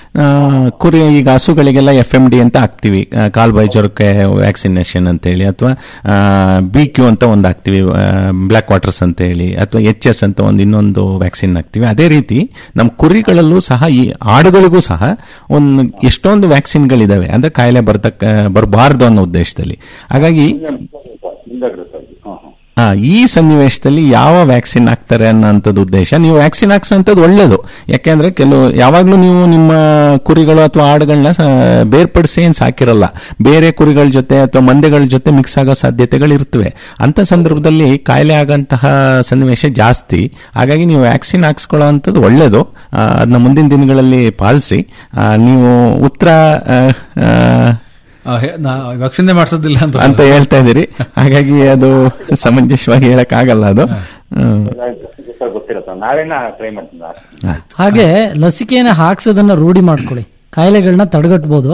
ಕುರಿ ಈಗ ಹಸುಗಳಿಗೆಲ್ಲ ಎಫ್ ಎಂ ಡಿ ಅಂತ ಹಾಕ್ತಿವಿ ಆ, ಕಾಲ್ಬಾಯಿ ಜ್ವರಕ್ಕೆ ವ್ಯಾಕ್ಸಿನೇಷನ್ ಅಂತ ಹೇಳಿ ಅಥವಾ ಬಿ ಕ್ಯೂ ಅಂತ ಒಂದು ಹಾಕ್ತಿವಿ ಬ್ಲಾಕ್ ವಾಟರ್ಸ್ ಅಂತ ಹೇಳಿ ಅಥವಾ ಎಚ್ ಎಸ್ ಅಂತ ಒಂದು ಇನ್ನೊಂದು ವ್ಯಾಕ್ಸಿನ್ ಹಾಕ್ತಿವಿ ಅದೇ ರೀತಿ ನಮ್ಮ ಕುರಿಗಳಲ್ಲೂ ಸಹ ಈ ಆಡುಗಳಿಗೂ ಸಹ ಒಂದು ಎಷ್ಟೊಂದು ವ್ಯಾಕ್ಸಿನ್ಗಳಿದಾವೆ ಅಂದ್ರೆ ಕಾಯಿಲೆ ಬರ್ತಕ್ಕ ಬರಬಾರ್ದು ಅನ್ನೋ ಉದ್ದೇಶದಲ್ಲಿ ಹಾಗಾಗಿ ಮುಂದಾಗಿರುತ್ತೆ ಹಾ ಹಾ ಆ, ಈ ಸನ್ನಿವೇಶದಲ್ಲಿ ಯಾವ ವ್ಯಾಕ್ಸಿನ್ ಹಾಕ್ತಾರೆ ಅನ್ನೋಂಥದ್ದು ಉದ್ದೇಶ ನೀವು ವ್ಯಾಕ್ಸಿನ್ ಹಾಕ್ಸೋಂಥದ್ದು ಒಳ್ಳೇದು ಯಾಕೆಂದ್ರೆ ಕೆಲವು ಯಾವಾಗ್ಲೂ ನೀವು ನಿಮ್ಮ ಕುರಿಗಳು ಅಥವಾ ಆಡುಗಳನ್ನ ಸ- ಬೇರ್ಪಡಿಸಿ ಏನ್ ಸಾಕಿರಲ್ಲ ಬೇರೆ ಕುರಿಗಳ ಜೊತೆ ಅಥವಾ ಮಂದೆಗಳ ಜೊತೆ ಮಿಕ್ಸ್ ಆಗೋ ಸಾಧ್ಯತೆಗಳು ಇರ್ತವೆ ಅಂತ ಸಂದರ್ಭದಲ್ಲಿ ಕಾಯಿಲೆ ಆಗಂತಹ ಸನ್ನಿವೇಶ ಜಾಸ್ತಿ ಹಾಗಾಗಿ ನೀವು ವ್ಯಾಕ್ಸಿನ್ ಹಾಕ್ಸ್ಕೊಳ್ಳೋ ಅಂಥದ್ದು ಒಳ್ಳೇದು ಆ, ಅದನ್ನ ಮುಂದಿನ ದಿನಗಳಲ್ಲಿ ಪಾಲಿಸಿ ಆ, ನೀವು ಉತ್ತರ ಆ, ಆ, ವ್ಯಾಕ್ಸಿನ್ ಮಾಡಿಸೋದಿಲ್ಲ ಅಂತ ಅಂತ ಹೇಳ್ತಾ ಇದೀರಿ ಹಾಗಾಗಿ ಅದು ಸಮಂಜಸವಾಗಿ ಹೇಳಕ್ ಆಗಲ್ಲ ಅದು ಹ್ಮ್. ಸರ್ ಗೊತ್ತಿಲ್ಲ ಸರ್ ನಾವೇನ ಟ್ರೈ ಮಾಡ್ತೀನಿ ಸರ್. ಹಾಗೆ ಲಸಿಕೆಯನ್ನು ಹಾಕ್ಸೋದನ್ನ ರೂಢಿ ಮಾಡ್ಕೊಳ್ಳಿ ಕಾಯಿಲೆಗಳನ್ನ ತಡೆಗಟ್ಟಬಹುದು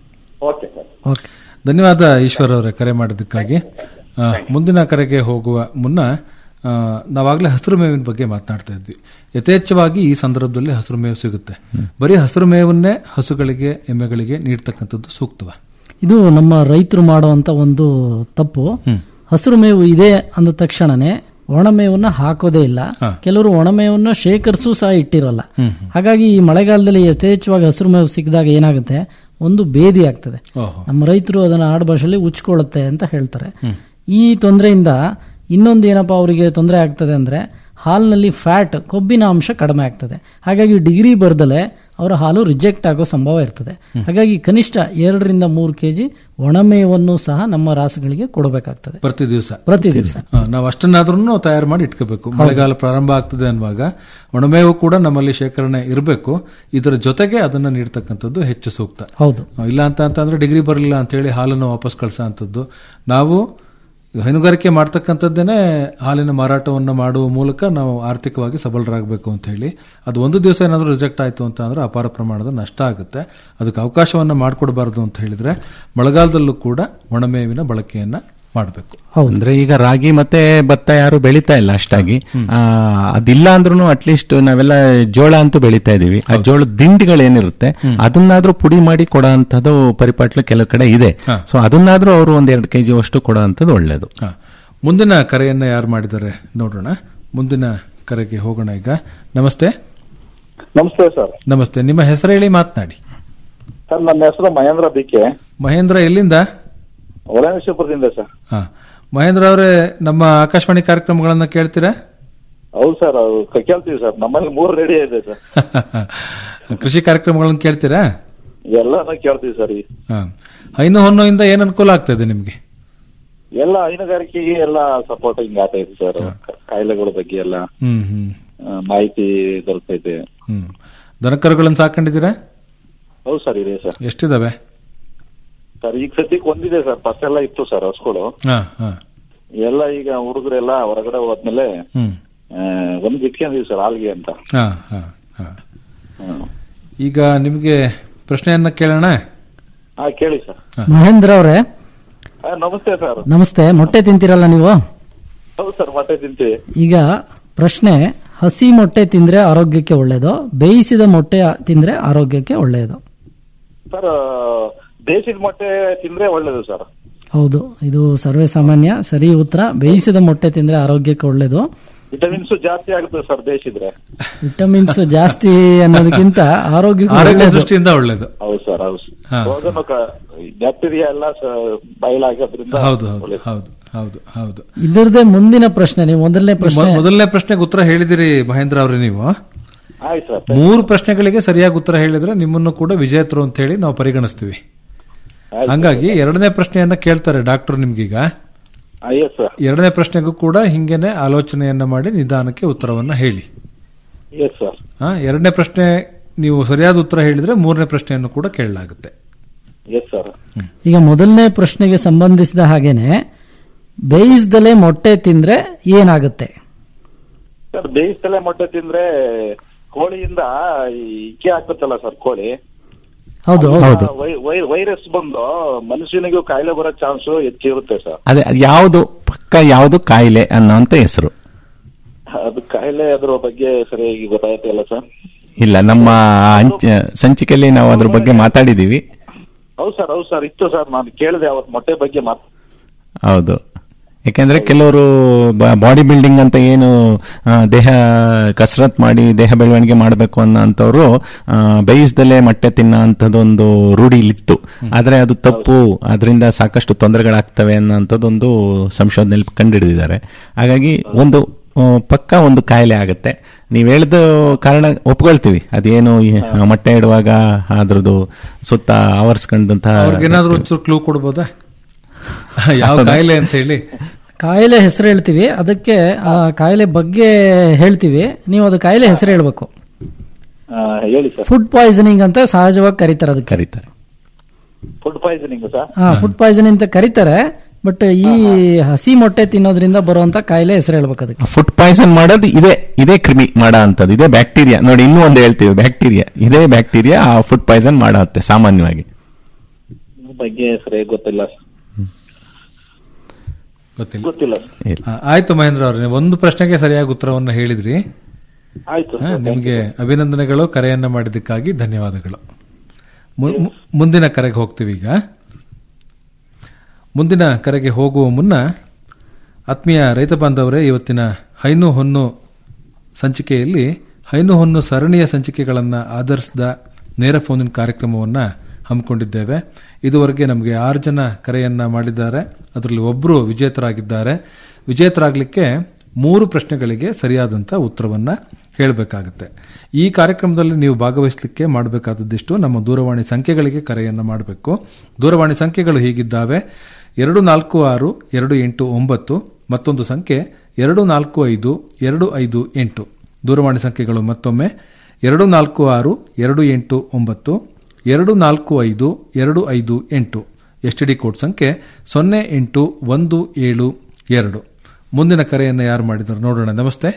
ಓಕೆ ಸರ್ ಧನ್ಯವಾದ ಈಶ್ವರ್ ಅವರೇ ಕರೆ ಮಾಡಿದ್ದಕ್ಕಾಗಿ ಆ, ಮುಂದಿನ ಕರೆಗೆ ಹೋಗುವ ಮುನ್ನ ಆ, ನಾವಾಗ್ಲೇ ಹಸಿರು ಮೇವಿನ ಬಗ್ಗೆ ಮಾತನಾಡ್ತಾ ಇದ್ವಿ ಯಥೇಚ್ಛವಾಗಿ ಈ ಸಂದರ್ಭದಲ್ಲಿ ಹಸಿರು ಮೇವು ಸಿಗುತ್ತೆ ಬರೀ ಹಸಿರು ಮೇವನ್ನೇ ಹಸುಗಳಿಗೆ ಎಮ್ಮೆಗಳಿಗೆ ನೀಡ್ತಕ್ಕಂಥದ್ದು ಸೂಕ್ತವ ಇದು ನಮ್ಮ ರೈತರು ಮಾಡುವಂತ ಒಂದು ತಪ್ಪು ಹಸಿರು ಮೇವು ಇದೆ ಅಂದ ತಕ್ಷಣನೇ ಒಣಮೇವನ್ನ ಹಾಕೋದೇ ಇಲ್ಲ ಕೆಲವರು ಒಣಮೇವನ್ನ ಶೇಖರಿಸೂ ಸಹ ಇಟ್ಟಿರಲ್ಲ ಹಾಗಾಗಿ ಈ ಮಳೆಗಾಲದಲ್ಲಿ ಯಥೇಚ್ಛವಾಗಿ ಹಸಿರು ಮೇವು ಸಿಕ್ಕಿದಾಗ ಏನಾಗುತ್ತೆ ಒಂದು ಬೇದಿ ಆಗ್ತದೆ ಓಹೋ. ನಮ್ಮ ರೈತರು ಅದನ್ನ ಆಡು ಭಾಷೆಯಲ್ಲಿ ಉಚ್ಕೊಳ್ಳುತ್ತೆ ಅಂತ ಹೇಳ್ತಾರೆ ಈ ತೊಂದರೆಯಿಂದ ಇನ್ನೊಂದು ಏನಪ್ಪಾ ಅವರಿಗೆ ತೊಂದರೆ ಆಗ್ತದೆ ಅಂದ್ರೆ ಹಾಲಿನಲ್ಲಿ ಫ್ಯಾಟ್ ಕೊಬ್ಬಿನ ಅಂಶ ಕಡಿಮೆ ಆಗ್ತದೆ ಹಾಗಾಗಿ ಡಿಗ್ರಿ ಬರ್ದಲೆ ಅವರ ಹಾಲು ರಿಜೆಕ್ಟ್ ಆಗೋ ಸಂಭವ ಇರ್ತದೆ ಹಾಗಾಗಿ ಕನಿಷ್ಠ ಎರಡರಿಂದ ಮೂರು ಕೆಜಿ ಒಣಮೇವನ್ನು ಸಹ ನಮ್ಮ ರಾಸುಗಳಿಗೆ ಕೊಡಬೇಕಾಗ್ತದೆ ಪ್ರತಿ ದಿವಸ ಪ್ರತಿ ದಿವಸ ನಾವು ಅಷ್ಟನ್ನಾದ್ರೂ ತಯಾರು ಮಾಡಿ ಇಟ್ಕೋಬೇಕು ಮಳೆಗಾಲ ಪ್ರಾರಂಭ ಆಗ್ತದೆ ಅನ್ನುವಾಗ ಒಣಮೇವು ಕೂಡ ನಮ್ಮಲ್ಲಿ ಶೇಖರಣೆ ಇರಬೇಕು ಇದರ ಜೊತೆಗೆ ಅದನ್ನ ನೀಡ್ತಕ್ಕಂಥದ್ದು ಹೆಚ್ಚು ಸೂಕ್ತ ಹೌದು ಆ, ಇಲ್ಲ ಅಂತ ಅಂತಂದ್ರೆ ಡಿಗ್ರಿ ಬರಲಿಲ್ಲ ಅಂತ ಹೇಳಿ ಹಾಲನ್ನು ವಾಪಸ್ ಕಳ್ಸೋ ಅಂಥದ್ದು ನಾವು ಹೈನುಗಾರಿಕೆ ಮಾಡ್ತಕ್ಕಂಥದ್ದೇನೆ ಹಾಲಿನ ಮಾರಾಟವನ್ನು ಮಾಡುವ ಮೂಲಕ ನಾವು ಆರ್ಥಿಕವಾಗಿ ಸಬಲರಾಗಬೇಕು ಅಂತ ಹೇಳಿ ಅದು ಒಂದು ದಿವಸ ಏನಾದರೂ ರಿಜೆಕ್ಟ್ ಆಯಿತು ಅಂತ ಅಂದ್ರೆ ಅಪಾರ ಪ್ರಮಾಣದ ನಷ್ಟ ಆಗುತ್ತೆ ಅದಕ್ಕೆ ಅವಕಾಶವನ್ನು ಮಾಡಿಕೊಡಬಾರದು ಅಂತ ಹೇಳಿದ್ರೆ ಮಳೆಗಾಲದಲ್ಲೂ ಕೂಡ ಒಣಮೇವಿನ ಬಳಕೆಯನ್ನ ಮಾಡಬೇಕು ಅಂದ್ರೆ ಈಗ ರಾಗಿ ಮತ್ತೆ ಭತ್ತ ಯಾರು ಬೆಳಿತಾ ಇಲ್ಲ ಅಷ್ಟಾಗಿ ಆ, ಅದಿಲ್ಲ ಅಂದ್ರೂ ಅಟ್ಲೀಸ್ಟ್ ನಾವೆಲ್ಲ ಜೋಳ ಅಂತೂ ಬೆಳಿತಾ ಇದೀವಿ ಆ ಜೋಳದ ದಿಂಡಿಗಳೇನಿರುತ್ತೆ ಅದನ್ನಾದ್ರೂ ಪುಡಿ ಮಾಡಿ ಕೊಡೋ ಅಂತದ್ದು ಪರಿಪಾಟ್ಲು ಕೆಲವು ಕಡೆ ಇದೆ ಸೊ ಅದನ್ನಾದ್ರೂ ಅವರು ಒಂದ್ ಎರಡು ಕೆಜಿ ಅಷ್ಟು ಕೊಡೋ ಅಂತದ್ದು ಒಳ್ಳೇದು ಹಾ. ಮುಂದಿನ ಕರೆಯನ್ನ ಯಾರು ಮಾಡಿದ್ದಾರೆ ನೋಡೋಣ ಮುಂದಿನ ಕರೆಗೆ ಹೋಗೋಣ ಈಗ ನಮಸ್ತೆ ನಮಸ್ತೆ ಸರ್ ನಮಸ್ತೆ ನಿಮ್ಮ ಹೆಸರು ಹೇಳಿ ಮಾತನಾಡಿ ಸರ್ ನನ್ನ ಹೆಸರು ಮಹೇಂದ್ರ ಬಿಕೆ ಮಹೇಂದ್ರ ಎಲ್ಲಿಂದ ಒಳನೇಶ್ವರದಿಂದ ಸರ್ ಹಾ ಮಹೇಂದ್ರ ಅವರೇ ನಮ್ಮ ಆಕಾಶವಾಣಿ ಕಾರ್ಯಕ್ರಮಗಳನ್ನ ಕೇಳ್ತೀರಾ ಹೌದು ಸರ್ ಅದು ಕ- ಕೇಳ್ತೀವಿ ಸರ್ ನಮ್ಮಲ್ಲಿ ಮೂರು ರೇಡಿಯೋ ಇದೆ ಸರ್ ಕೃಷಿ ಕಾರ್ಯಕ್ರಮಗಳನ್ನ ಕೇಳ್ತೀರಾ ಎಲ್ಲಾನು ಕೇಳ್ತೀವಿ ಸರ್ ಈ ಹಾ ಹೈನು ಹೊನ್ನುಯಿಂದ ಏನ್ ಅನುಕೂಲ ಆಗ್ತದೆ ನಿಮ್ಗೆ ಎಲ್ಲ ಹೈನುಗಾರಿಕೆಗೆ ಎಲ್ಲ ಸಪೋರ್ಟಿಂಗ್ ಆಗ್ತಾ ಇದೆ ಸರ್ ಕಾಯಿಲೆಗಳ ಬಗ್ಗೆ ಎಲ್ಲ ಹ್ಮ್ ಹ್ಮ್ ಆ, ಮಾಹಿತಿ ದೊರಕೈತೆ ಹ್ಮ್ ದನಕರುಗಳನ್ನ ಸಾಕೊಂಡಿದ್ದೀರಾ ಹೌದು ಸರ್ ಇದೆ ಸರ್ ಎಷ್ಟಿದಾವೆ ಸರ್ ಈಗ ಸದ್ಯಕ್ಕೆ ಒಂದಿದೆ ಸರ್ ಫಸ್ಟ್ ಎಲ್ಲ ಇತ್ತು ಸರ್ ಹಸ್ಗಳು ಹಾ ಹಾ ಎಲ್ಲ ಈಗ ಹುಡುಗರೆಲ್ಲ ಹೊರಗಡೆ ಹೋದ್ಮೇಲೆ ಹ್ಮ್ ಆ, ಒಂದ್ ಇಟ್ಕೊಂಡಿದೀವಿ ಸರ್ ಹಾಲ್ಗೆ ಅಂತ ಹಾ ಹಾ ಹಾ ಈಗ ನಿಮ್ಗೆ ಪ್ರಶ್ನೆಯನ್ನ ಕೇಳೋಣ ಹಾ ಕೇಳಿ ಸರ್ ಮಹೇಂದ್ರ ಅವರೇ ಆ, ನಮಸ್ತೆ ಸರ್ ನಮಸ್ತೆ ಮೊಟ್ಟೆ ತಿಂತೀರಲ್ಲ ನೀವು ಹೌದು ಸರ್ ಮೊಟ್ಟೆ ತಿಂತೀವಿ ಈಗ ಪ್ರಶ್ನೆ ಹಸಿ ಮೊಟ್ಟೆ ತಿಂದ್ರೆ ಆರೋಗ್ಯಕ್ಕೆ ಒಳ್ಳೇದು ಬೇಯಿಸಿದ ಮೊಟ್ಟೆ ತಿಂದ್ರೆ ಆರೋಗ್ಯಕ್ಕೆ ಒಳ್ಳೆಯದು ಸರ್ ದೇಶದ ಮೊಟ್ಟೆ ತಿಂದ್ರೆ ಒಳ್ಳೇದು ಸರ್ ಹೌದು ಇದು ಸರ್ವೇ ಸಾಮಾನ್ಯ ಸರಿ ಉತ್ತರ ಬೇಯಿಸಿದ ಮೊಟ್ಟೆ ತಿಂದ್ರೆ ಆರೋಗ್ಯಕ್ಕೆ ಒಳ್ಳೇದು ವಿಟಮಿನ್ಸ್ ಜಾಸ್ತಿ ಆಗುತ್ತೆ ಸರ್ ದೇಶಿದ್ರೆ ವಿಟಮಿನ್ಸ್ ಜಾಸ್ತಿ ಅನ್ನೋದಕ್ಕಿಂತ ಆರೋಗ್ಯಕ್ಕೆ ಆರೋಗ್ಯ ಒಳ್ಳೇದು. ದೃಷ್ಟಿಯಿಂದ ಒಳ್ಳೇದು ಹೌದು ಸರ್ ಹೌದು ಹಾ. ರೋಗನು ಬ್ಯಾಕ್ಟೀರಿಯಾ ಎಲ್ಲ ಸ- ಬಯಲಾಗೋದ್ರಿಂದ ಹೌದು ಹೌದು ಒಳ್ಳೇದು. ಹೌದು ಹೌದು ಹೌದು ಇದರದೇ ಮುಂದಿನ ಪ್ರಶ್ನೆ ನೀವು ಮೊದಲನೇ ಪ್ರಶ್ನೆ ಮೊದ- ಮೊದಲನೇ ಪ್ರಶ್ನೆಗೆ ಉತ್ತರ ಹೇಳಿದಿರಿ ಮಹೇಂದ್ರ ಅವ್ರೆ ನೀವು ಆಯ್ತು ಸರ್ ಮೂರು ಪ್ರಶ್ನೆಗಳಿಗೆ ಸರಿಯಾಗಿ ಉತ್ತರ ಹೇಳಿದ್ರೆ ನಿಮ್ಮನ್ನು ಕೂಡ ವಿಜೇತರು ಅಂತ ಹೇಳಿ ನಾವು ಪರಿಗಣಿಸ್ತೀವಿ ಹಂಗಾಗಿ ಎರಡನೇ ಪ್ರಶ್ನೆಯನ್ನ ಕೇಳ್ತಾರೆ ಡಾಕ್ಟರ್ ನಿಮ್ಗೀಗ ಎಸ್ ಸರ್ ಎರಡನೇ ಪ್ರಶ್ನೆಗೂ ಕೂಡ ಹಿಂಗೇನೆ ಆಲೋಚನೆಯನ್ನ ಮಾಡಿ ನಿಧಾನಕ್ಕೆ ಉತ್ತರವನ್ನ ಹೇಳಿ ಎಸ್ ಸರ್ ಆ, ಎರಡನೇ ಪ್ರಶ್ನೆ ನೀವು ಸರಿಯಾದ ಉತ್ತರ ಹೇಳಿದ್ರೆ ಮೂರನೇ ಪ್ರಶ್ನೆಯನ್ನು ಕೂಡ ಕೇಳಲಾಗುತ್ತೆ ಎಸ್ ಸರ್ ಈಗ ಮೊದಲನೇ ಪ್ರಶ್ನೆಗೆ ಸಂಬಂಧಿಸಿದ ಹಾಗೇನೆ ಬೇಯಿಸ್ದಲೇ ಮೊಟ್ಟೆ ತಿಂದ್ರೆ ಏನಾಗುತ್ತೆ ಸರ್ ಬೇಯಿಸ್ತಲೇ ಮೊಟ್ಟೆ ತಿಂದ್ರೆ ಕೋಳಿಯಿಂದ ಈ ಇಕ್ಕೆ ಆಗ್ತತ್ತಲ್ಲ ಸರ್ ಕೋಳಿ ಹೌದು ಹೌದು. ವೈ- ವೈ- ವೈರಸ್ ಬಂದು ಮನುಷ್ಯನಿಗೂ ಕಾಯಿಲೆ ಬರೋ ಚಾನ್ಸ್ ಹೆಚ್ಚಿರುತ್ತೆ ಸರ್ ಅದೇ ಅದು ಯಾವುದು ಪಕ್ಕ ಯಾವುದು ಕಾಯಿಲೆ ಅನ್ನೋಂತ ಹೆಸರು ಅದು ಕಾಯಿಲೆ ಅದ್ರ ಬಗ್ಗೆ ಸರಿಯಾಗಿ ಗೊತ್ತಾಯ್ತಿಲ್ಲ ಸರ್ ಇಲ್ಲ ನಮ್ಮ ಅಂಚ- ಸಂಚಿಕೆಯಲ್ಲಿ ನಾವು ಅದ್ರ ಬಗ್ಗೆ ಮಾತಾಡಿದೀವಿ ಹೌದು ಸರ್ ಹೌದು ಸರ್ ಇತ್ತು ಸರ್ ನಾನು ಕೇಳಿದೆ ಅವತ್ತು ಮೊಟ್ಟೆ ಬಗ್ಗೆ ಮಾತು ಹೌದು ಯಾಕೆಂದ್ರೆ ಕೆಲವರು ಬಾಡಿ ಬಿಲ್ಡಿಂಗ್ ಅಂತ ಏನು ಆ, ದೇಹ ಕಸರತ್ ಮಾಡಿ ದೇಹ ಬೆಳವಣಿಗೆ ಮಾಡಬೇಕು ಅನ್ನೋಂಥವ್ರು ಆ, ಬೇಯಿಸ್ದಲೇ ಮೊಟ್ಟೆ ತಿನ್ನೋ ಅಂಥದ್ದೊಂದು ರೂಢಿಲಿತ್ತು ಆದ್ರೆ ಅದು ತಪ್ಪು ಅದರಿಂದ ಸಾಕಷ್ಟು ತೊಂದರೆಗಳಾಗ್ತವೆ ಅನ್ನೋಂಥದ್ದೊಂದು ಸಂಶೋಧನೆಯಲ್ಲಿ ಕಂಡುಹಿಡಿದಿದ್ದಾರೆ ಹಾಗಾಗಿ ಒಂದು ಆ, ಪಕ್ಕ ಒಂದು ಕಾಯಿಲೆ ಆಗುತ್ತೆ ನೀವ್ ಹೇಳಿದ ಕಾರಣ ಒಪ್ಕೊಳ್ತೀವಿ ಅದೇನು ಈ ಮೊಟ್ಟೆ ಇಡುವಾಗ ಅದ್ರದ್ದು ಸುತ್ತ ಆವರಿಸ್ಕೊಂಡಂತಹ ಅವ್ರಿಗೇನಾದ್ರೂ ಒಂಚೂರು ಕ್ಲೂ ಕೊಡ್ಬೋದಾ ಯಾವ ಕಾಯಿಲೆ ಅಂತ ಹೇಳಿ ಕಾಯಿಲೆ ಹೆಸರು ಹೇಳ್ತೀವಿ ಅದಕ್ಕೆ ಆ ಕಾಯಿಲೆ ಬಗ್ಗೆ ಹೇಳ್ತೀವಿ ನೀವು ಅದು ಕಾಯಿಲೆ ಹೆಸರು ಹೇಳ್ಬೇಕು ಆ, ಹೇಳಿ ಸರ್ ಫುಡ್ ಪಾಯ್ಸನಿಂಗ್ ಅಂತ ಸಹಜವಾಗಿ ಕರೀತಾರೆ ಅದಕ್ಕೆ ಕರೀತಾರೆ ಫುಡ್ ಪಾಯ್ಸನಿಂಗ್ ಸರ್ ಹಾ ಫುಡ್ ಪಾಯ್ಸನಿಂಗ್ ಅಂತ ಕರೀತಾರೆ ಬಟ್ ಈ ಹಸಿ ಮೊಟ್ಟೆ ತಿನ್ನೋದ್ರಿಂದ ಬರುವಂತ ಕಾಯಿಲೆ ಹೆಸರು ಹೇಳ್ಬೇಕು ಅದಕ್ಕೆ ಫುಡ್ ಪಾಯ್ಸನ್ ಮಾಡೋದು ಇದೇ ಇದೇ ಕ್ರಿಮಿ ಮಾಡೋ ಅಂತದ್ದು ಇದೇ ಬ್ಯಾಕ್ಟೀರಿಯಾ ನೋಡಿ ಇನ್ನೂ ಒಂದು ಹೇಳ್ತೀವಿ ಬ್ಯಾಕ್ಟೀರಿಯಾ ಇದೇ ಬ್ಯಾಕ್ಟೀರಿಯಾ ಆ ಫುಡ್ ಪಾಯ್ಸನ್ ಮಾಡತ್ತೆ ಸಾಮಾನ್ಯವಾಗಿ ಇದ್ರ ಬಗ್ಗೆ ಸರಿಯಾಗಿ ಗೊತ್ತಿಲ್ಲ ಗೊತ್ತಿಲ್ಲ ಗೊತ್ತಿಲ್ಲ ಆ, ಆಯ್ತು ಮಹೇಂದ್ರ ಅವ್ರೆ ನೀವು ಒಂದು ಪ್ರಶ್ನೆಗೆ ಸರಿಯಾಗಿ ಉತ್ತರವನ್ನು ಹೇಳಿದ್ರಿ ಆಯ್ತು ಆ, ನಿಮ್ಗೆ ಅಭಿನಂದನೆಗಳು ಕರೆಯನ್ನ ಮಾಡಿದ್ದಕ್ಕಾಗಿ ಧನ್ಯವಾದಗಳು ಮು- ಮು- ಮುಂದಿನ ಕರೆಗೆ ಹೋಗ್ತೀವಿ ಈಗ ಮುಂದಿನ ಕರೆಗೆ ಹೋಗುವ ಮುನ್ನ ಆತ್ಮೀಯ ರೈತ ಬಾಂಧವರೇ ಇವತ್ತಿನ ಹೈನು ಹೊನ್ನು ಸಂಚಿಕೆಯಲ್ಲಿ ಹೈನು ಹೊನ್ನು ಸರಣಿಯ ಸಂಚಿಕೆಗಳನ್ನು ಆಧರಿಸಿದ ನೇರ ಫೋನಿನ ಕಾರ್ಯಕ್ರಮವನ್ನು ಹಮ್ಮಿಕೊಂಡಿದ್ದೇವೆ ಇದುವರೆಗೆ ನಮಗೆ ಆರು ಜನ ಕರೆಯನ್ನ ಮಾಡಿದ್ದಾರೆ ಅದರಲ್ಲಿ ಒಬ್ಬರು ವಿಜೇತರಾಗಿದ್ದಾರೆ ವಿಜೇತರಾಗಲಿಕ್ಕೆ ಮೂರು ಪ್ರಶ್ನೆಗಳಿಗೆ ಸರಿಯಾದಂಥ ಉತ್ತರವನ್ನ ಹೇಳಬೇಕಾಗುತ್ತೆ ಈ ಕಾರ್ಯಕ್ರಮದಲ್ಲಿ ನೀವು ಭಾಗವಹಿಸಲಿಕ್ಕೆ ಮಾಡಬೇಕಾದದ್ದಿಷ್ಟು ನಮ್ಮ ದೂರವಾಣಿ ಸಂಖ್ಯೆಗಳಿಗೆ ಕರೆಯನ್ನ ಮಾಡಬೇಕು ದೂರವಾಣಿ ಸಂಖ್ಯೆಗಳು ಹೀಗಿದ್ದಾವೆ ಎರಡು ನಾಲ್ಕು ಆರು ಎರಡು ಎಂಟು ಒಂಬತ್ತು ಮತ್ತೊಂದು ಸಂಖ್ಯೆ ಎರಡು ನಾಲ್ಕು ಐದು ಎರಡು ಐದು ಎಂಟು ದೂರವಾಣಿ ಸಂಖ್ಯೆಗಳು ಮತ್ತೊಮ್ಮೆ ಎರಡು ನಾಲ್ಕು ಆರು ಎರಡು ಎಂಟು ಒಂಬತ್ತು ಎರಡು ನಾಲ್ಕು ಐದು ಎರಡು ಐದು ಎಂಟು ಎಸ್ಟಿಡಿ ಕೋಡ್ ಸಂಖ್ಯೆ ಸೊನ್ನೆ ಎಂಟು ಒಂದು ಏಳು ಎರಡು ಮುಂದಿನ ಕರೆಯನ್ನು ಯಾರು ಮಾಡಿದ್ರು ನೋಡೋಣ ನಮಸ್ತೆ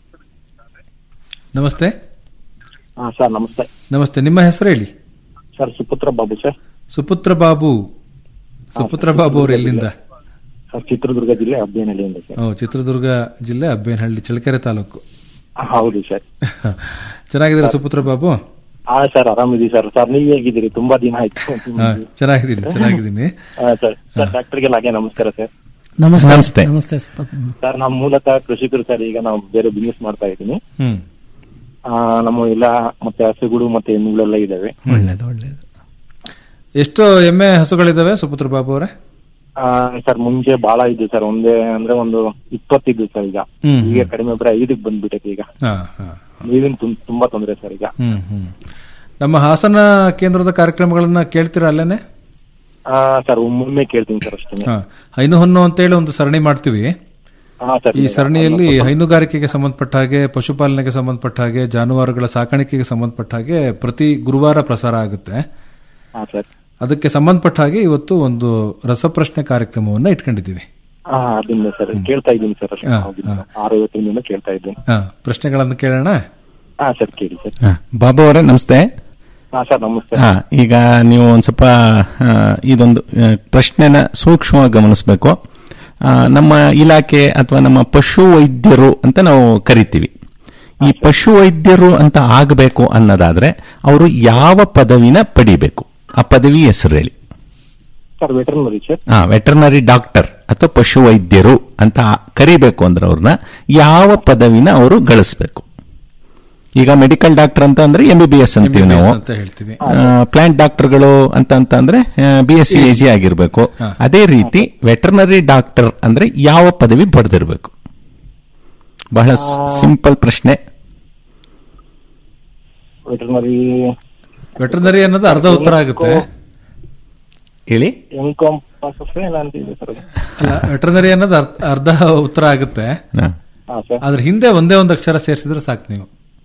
ನಮಸ್ತೆ ಹಾ ಸರ್ ನಮಸ್ತೆ ನಮಸ್ತೆ ನಿಮ್ಮ ಹೆಸರು ಹೇಳಿ ಸರ್ ಸುಪುತ್ರ ಬಾಬು ಸರ್ ಸುಪುತ್ರ ಬಾಬು ಸುಪುತ್ರ ಬಾಬು ಅವರು ಎಲ್ಲಿಂದ ಸರ್ ಚಿತ್ರದುರ್ಗ ಜಿಲ್ಲೆ ಅಬ್ಬೇನಹಳ್ಳಿಯಿಂದ ಸರ್ ಓ ಚಿತ್ರದುರ್ಗ ಜಿಲ್ಲೆ ಅಬ್ಬೇನಹಳ್ಳಿ ಚಳ್ಳಕೆರೆ ತಾಲೂಕು ಹೌದು ಸರ್ ಚೆನ್ನಾಗಿದ್ದೀರಾ ಸುಪುತ್ರ ಬಾಬು ಹಾ ಸರ್ ಆರಾಮಿದ್ದೀವಿ ಸರ್ ಸರ್ ನೀವ್ ಹೇಗಿದ್ದೀರಿ ತುಂಬಾ ದಿನ ಆಯ್ತು ಹಾ, ಚೆನ್ನಾಗಿದ್ದೀನಿ ಚೆನ್ನಾಗಿದ್ದೀನಿ ಹಾ, ಸರ್ ಸರ್ ಡಾಕ್ಟರ್ಗೆಲ್ಲ ಹಾಗೆ ನಮಸ್ಕಾರ ಸರ್ ನಮಸ್ತೆ ನಮಸ್ತೆ. ನಮಸ್ತೆ ಸುಪತ್- ಸರ್ ನಾವು ಮೂಲತಃ ಕೃಷಿಕರು ಸರ್ ಈಗ ನಾವು ಬೇರೆ ಬಿಸ್ನೆಸ್ ಮಾಡ್ತಾ ಇದ್ದೀನಿ ಹ್ಮ್ ಆ, ನಮ್ಮ ಎಲ್ಲ ಮತ್ತೆ ಹಸುಗಳು ಮತ್ತೆ ಎಮ್ಮೆಗಳೆಲ್ಲ ಇದಾವೆ ಒಳ್ಳೇದು ಒಳ್ಳೇದು ಎಷ್ಟು ಎಮ್ಮೆ ಹಸುಗಳಿದಾವೆ ಸುಪುತ್ರ ಬಾಬು ಅವರೇ ಆ, ಸರ್ ಮುಂಚೆ ಬಹಳ ಇದ್ದು ಸರ್ ಒಂದೇ ಅಂದ್ರೆ ಒಂದು ಇಪ್ಪತ್ತಿದ್ದು ಸರ್ ಈಗ ಹ್ಮ್. ಈಗ ಕಡಿಮೆ ಬರೀ ಐದಕ್ಕೆ ಬಂದ್ಬಿಟ್ಟೈತೆ ಈಗ ಹಾ ಹಾ ನೀರಿನ ತುಂ- ತುಂಬಾ ತೊಂದರೆ ಸರ್ ಈಗ ಹ್ಮ್ ಹ್ಮ್ ನಮ್ಮ ಹಾಸನ ಕೇಂದ್ರದ ಕಾರ್ಯಕ್ರಮಗಳನ್ನ ಕೇಳ್ತೀರಾ ಅಲ್ಲೇನೆ ಹಾ ಸರ್ ಒಮ್ಮೊಮ್ಮೆ ಕೇಳ್ತೀನಿ ಸರ್ ಅಷ್ಟೇ ಹಾ ಹೈನು ಹೊನ್ನು ಅಂತೇಳಿ ಒಂದು ಸರಣಿ ಮಾಡ್ತೀವಿ ಹಾ ಸರ್ ಈ ಸರಣಿಯಲ್ಲಿ ಹೈನುಗಾರಿಕೆಗೆ ಸಂಬಂಧಪಟ್ಟ ಹಾಗೆ ಪಶುಪಾಲನೆಗೆ ಸಂಬಂಧಪಟ್ಟ ಹಾಗೆ ಜಾನುವಾರುಗಳ ಸಾಕಾಣಿಕೆಗೆ ಸಂಬಂಧಪಟ್ಟ ಹಾಗೆ ಪ್ರತಿ ಗುರುವಾರ ಪ್ರಸಾರ ಆಗುತ್ತೆ ಹಾ ಸರ್ ಅದಕ್ಕೆ ಸಂಬಂಧಪಟ್ಟ ಹಾಗೆ ಇವತ್ತು ಒಂದು ರಸಪ್ರಶ್ನೆ ಕಾರ್ಯಕ್ರಮವನ್ನ ಇಟ್ಕೊಂಡಿದ್ದೀವಿ ಹಾ ಅದನ್ನ ಸರ್ ಕೇಳ್ತಾ ಇದ್ದೀನಿ ಸರ್ ಅಷ್ಟೇ ಹಾ, ಹೌದು. ಆರು ಐವತ್ತಿನಿಂದ ಕೇಳ್ತಾ ಇದ್ದೀನಿ ಹಾ ಪ್ರಶ್ನೆಗಳನ್ನು ಕೇಳೋಣ ಹಾ ಸರ್ ಕೇಳಿ ಸರ್ ಹಾ, ಬಾಬು ಅವರೇ ನಮಸ್ತೆ ಹಾ ಸರ್ ನಮಸ್ತೆ ಹಾ ಈಗ ನೀವು ಒಂದ್ ಸ್ವಲ್ಪ ಆ, ಇದೊಂದು ಆ, ಪ್ರಶ್ನೆನ ಸೂಕ್ಷ್ಮವಾಗಿ ಗಮನಿಸಬೇಕು ನಮ್ಮ ಇಲಾಖೆ ಅಥವಾ ನಮ್ಮ ಪಶು ವೈದ್ಯರು ಅಂತ ನಾವು ಕರಿತೀವಿ ಈ ಪಶು ವೈದ್ಯರು ಅಂತ ಆಗಬೇಕು ಅನ್ನೋದಾದ್ರೆ ಅವರು ಯಾವ ಪದವಿನ ಪಡಿಬೇಕು ಆ ಪದವಿ ಹೆಸರು ಹೇಳಿ ಸರ್ ವೆಟರ್ನರಿ ಸರ್ ಹಾ ವೆಟರ್ನರಿ ಡಾಕ್ಟರ್ ಅಥವಾ ಪಶು ವೈದ್ಯರು ಅಂತ ಕರಿಬೇಕು ಅಂದ್ರೆ ಅವ್ರನ್ನ ಯಾವ ಪದವಿನ ಅವರು ಗಳಿಸ್ಬೇಕು ಈಗ ಮೆಡಿಕಲ್ ಡಾಕ್ಟರ್ ಅಂತ ಅಂದ್ರೆ ಎಂ ಬಿ ಬಿ ಎಸ್ ಅಂತೀವಿ MBBS ನಾವು ಅಂತ ಹೇಳ್ತೀವಿ ಪ್ಲಾಂಟ್ ಡಾಕ್ಟರ್ಗಳು ಅಂತ ಅಂತ ಅಂದ್ರೆ ಬಿ ಎಸ್ ಸಿ ಎಜಿ ಆಗಿರ್ಬೇಕು ಹಾ. ಅದೇ ರೀತಿ ವೆಟರ್ನರಿ ಡಾಕ್ಟರ್ ಅಂದ್ರೆ ಯಾವ ಪದವಿ ಪಡೆದಿರ್ಬೇಕು ಬಹಳ ಸಿಂಪಲ್ ಪ್ರಶ್ನೆ ವೆಟರ್ನರಿ ವೆಟರ್ನರಿ ಅನ್ನೋದು ಅರ್ಧ ಉತ್ತರ ಆಗುತ್ತೆ ಹೇಳಿ ಎಂ ಕಾಮ್ ಪಾಸ್ ಏನಂತಿದೆ ಸರ್ ಅದು? ಅಲ್ಲ ವೆಟರ್ನರಿ ಅನ್ನೋದು ಅರ್ಧ- ಅರ್ಧ ಉತ್ತರ ಆಗುತ್ತೆ ಹಾ ಸರ್ ಅದ್ರ ಹಿಂದೆ ಒಂದೇ ಒಂದು ಅಕ್ಷರ ಸೇರಿಸಿದ್ರೆ ಸಾಕು ನೀವು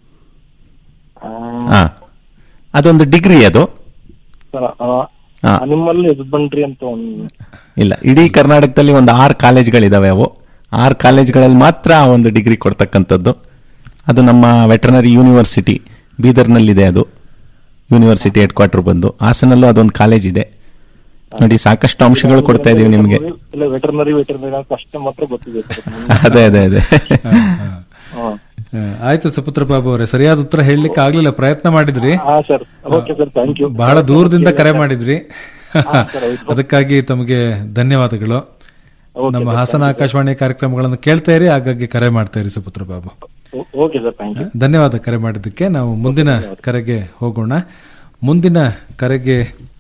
ಹಾ ಅದೊಂದು ಡಿಗ್ರಿ ಅದು ಸರ್ ಹಾ. ನಿಮ್ಮಲ್ಲಿ ಹಸ್ಬೆಂಡ್ರಿ ಅಂತ ಒಂದು ಇಲ್ಲ ಇಡೀ ಕರ್ನಾಟಕದಲ್ಲಿ ಒಂದು ಆರು ಕಾಲೇಜ್ಗಳಿದಾವೆ ಅವು ಆರು ಕಾಲೇಜ್ಗಳಲ್ಲಿ ಮಾತ್ರ ಆ ಒಂದು ಡಿಗ್ರಿ ಕೊಡ್ತಕ್ಕಂಥದ್ದು ಅದು ನಮ್ಮ ವೆಟರ್ನರಿ ಯೂನಿವರ್ಸಿಟಿ ಬೀದರ್ನಲ್ಲಿದೆ ಅದು ಯೂನಿವರ್ಸಿಟಿ ಹೆಡ್ ಕ್ವಾರ್ಟರ್ ಬಂದು ಹಾಸನಲ್ಲೂ ಅದೊಂದು ಕಾಲೇಜ್ ಇದೆ ನೋಡಿ ಸಾಕಷ್ಟು ಅಂಶಗಳು ಕೊಡ್ತಾ ಇದೀವಿ ನಿಮಗೆ ಇಲ್ಲ ವೆಟರ್ನರಿ ವೆಟರ್ನರಿ ಅಂತ ಅಷ್ಟೇ ಮಾತ್ರ ಗೊತ್ತಿದೆ ಸರ್ ಅದೇ ಅದೇ ಅದೇ ಹಾ. ಆ, ಆಯ್ತು ಸುಪುತ್ರ ಬಾಬು ಅವರೇ ಸರಿಯಾದ ಉತ್ತರ ಹೇಳಲಿಕ್ಕೆ ಆಗ್ಲಿಲ್ಲ ಪ್ರಯತ್ನ ಮಾಡಿದ್ರಿ ಹಾ sir okay sir thank you ಬಹಳ ದೂರದಿಂದ ಕರೆ ಮಾಡಿದ್ರಿ ಹಾ, ಸರ್, ಹೌದು. ಅದಕ್ಕಾಗಿ ತಮಗೆ ಧನ್ಯವಾದಗಳು ನಮ್ಮ ಹಾಸನ ಆಕಾಶವಾಣಿ ಕಾರ್ಯಕ್ರಮಗಳನ್ನು ಕೇಳ್ತಾ ಇರಿ ಹಾಗಾಗಿ ಕರೆ ಮಾಡ್ತಾ ಇರಿ Suputra Babu okay sir thank you ಧನ್ಯವಾದ ಕರೆ ಮಾಡಿದ್ದಕ್ಕೆ ನಾವು ಮುಂದಿನ ಕರೆಗೆ ಹೋಗೋಣ ಮುಂದಿನ ಕರೆಗೆ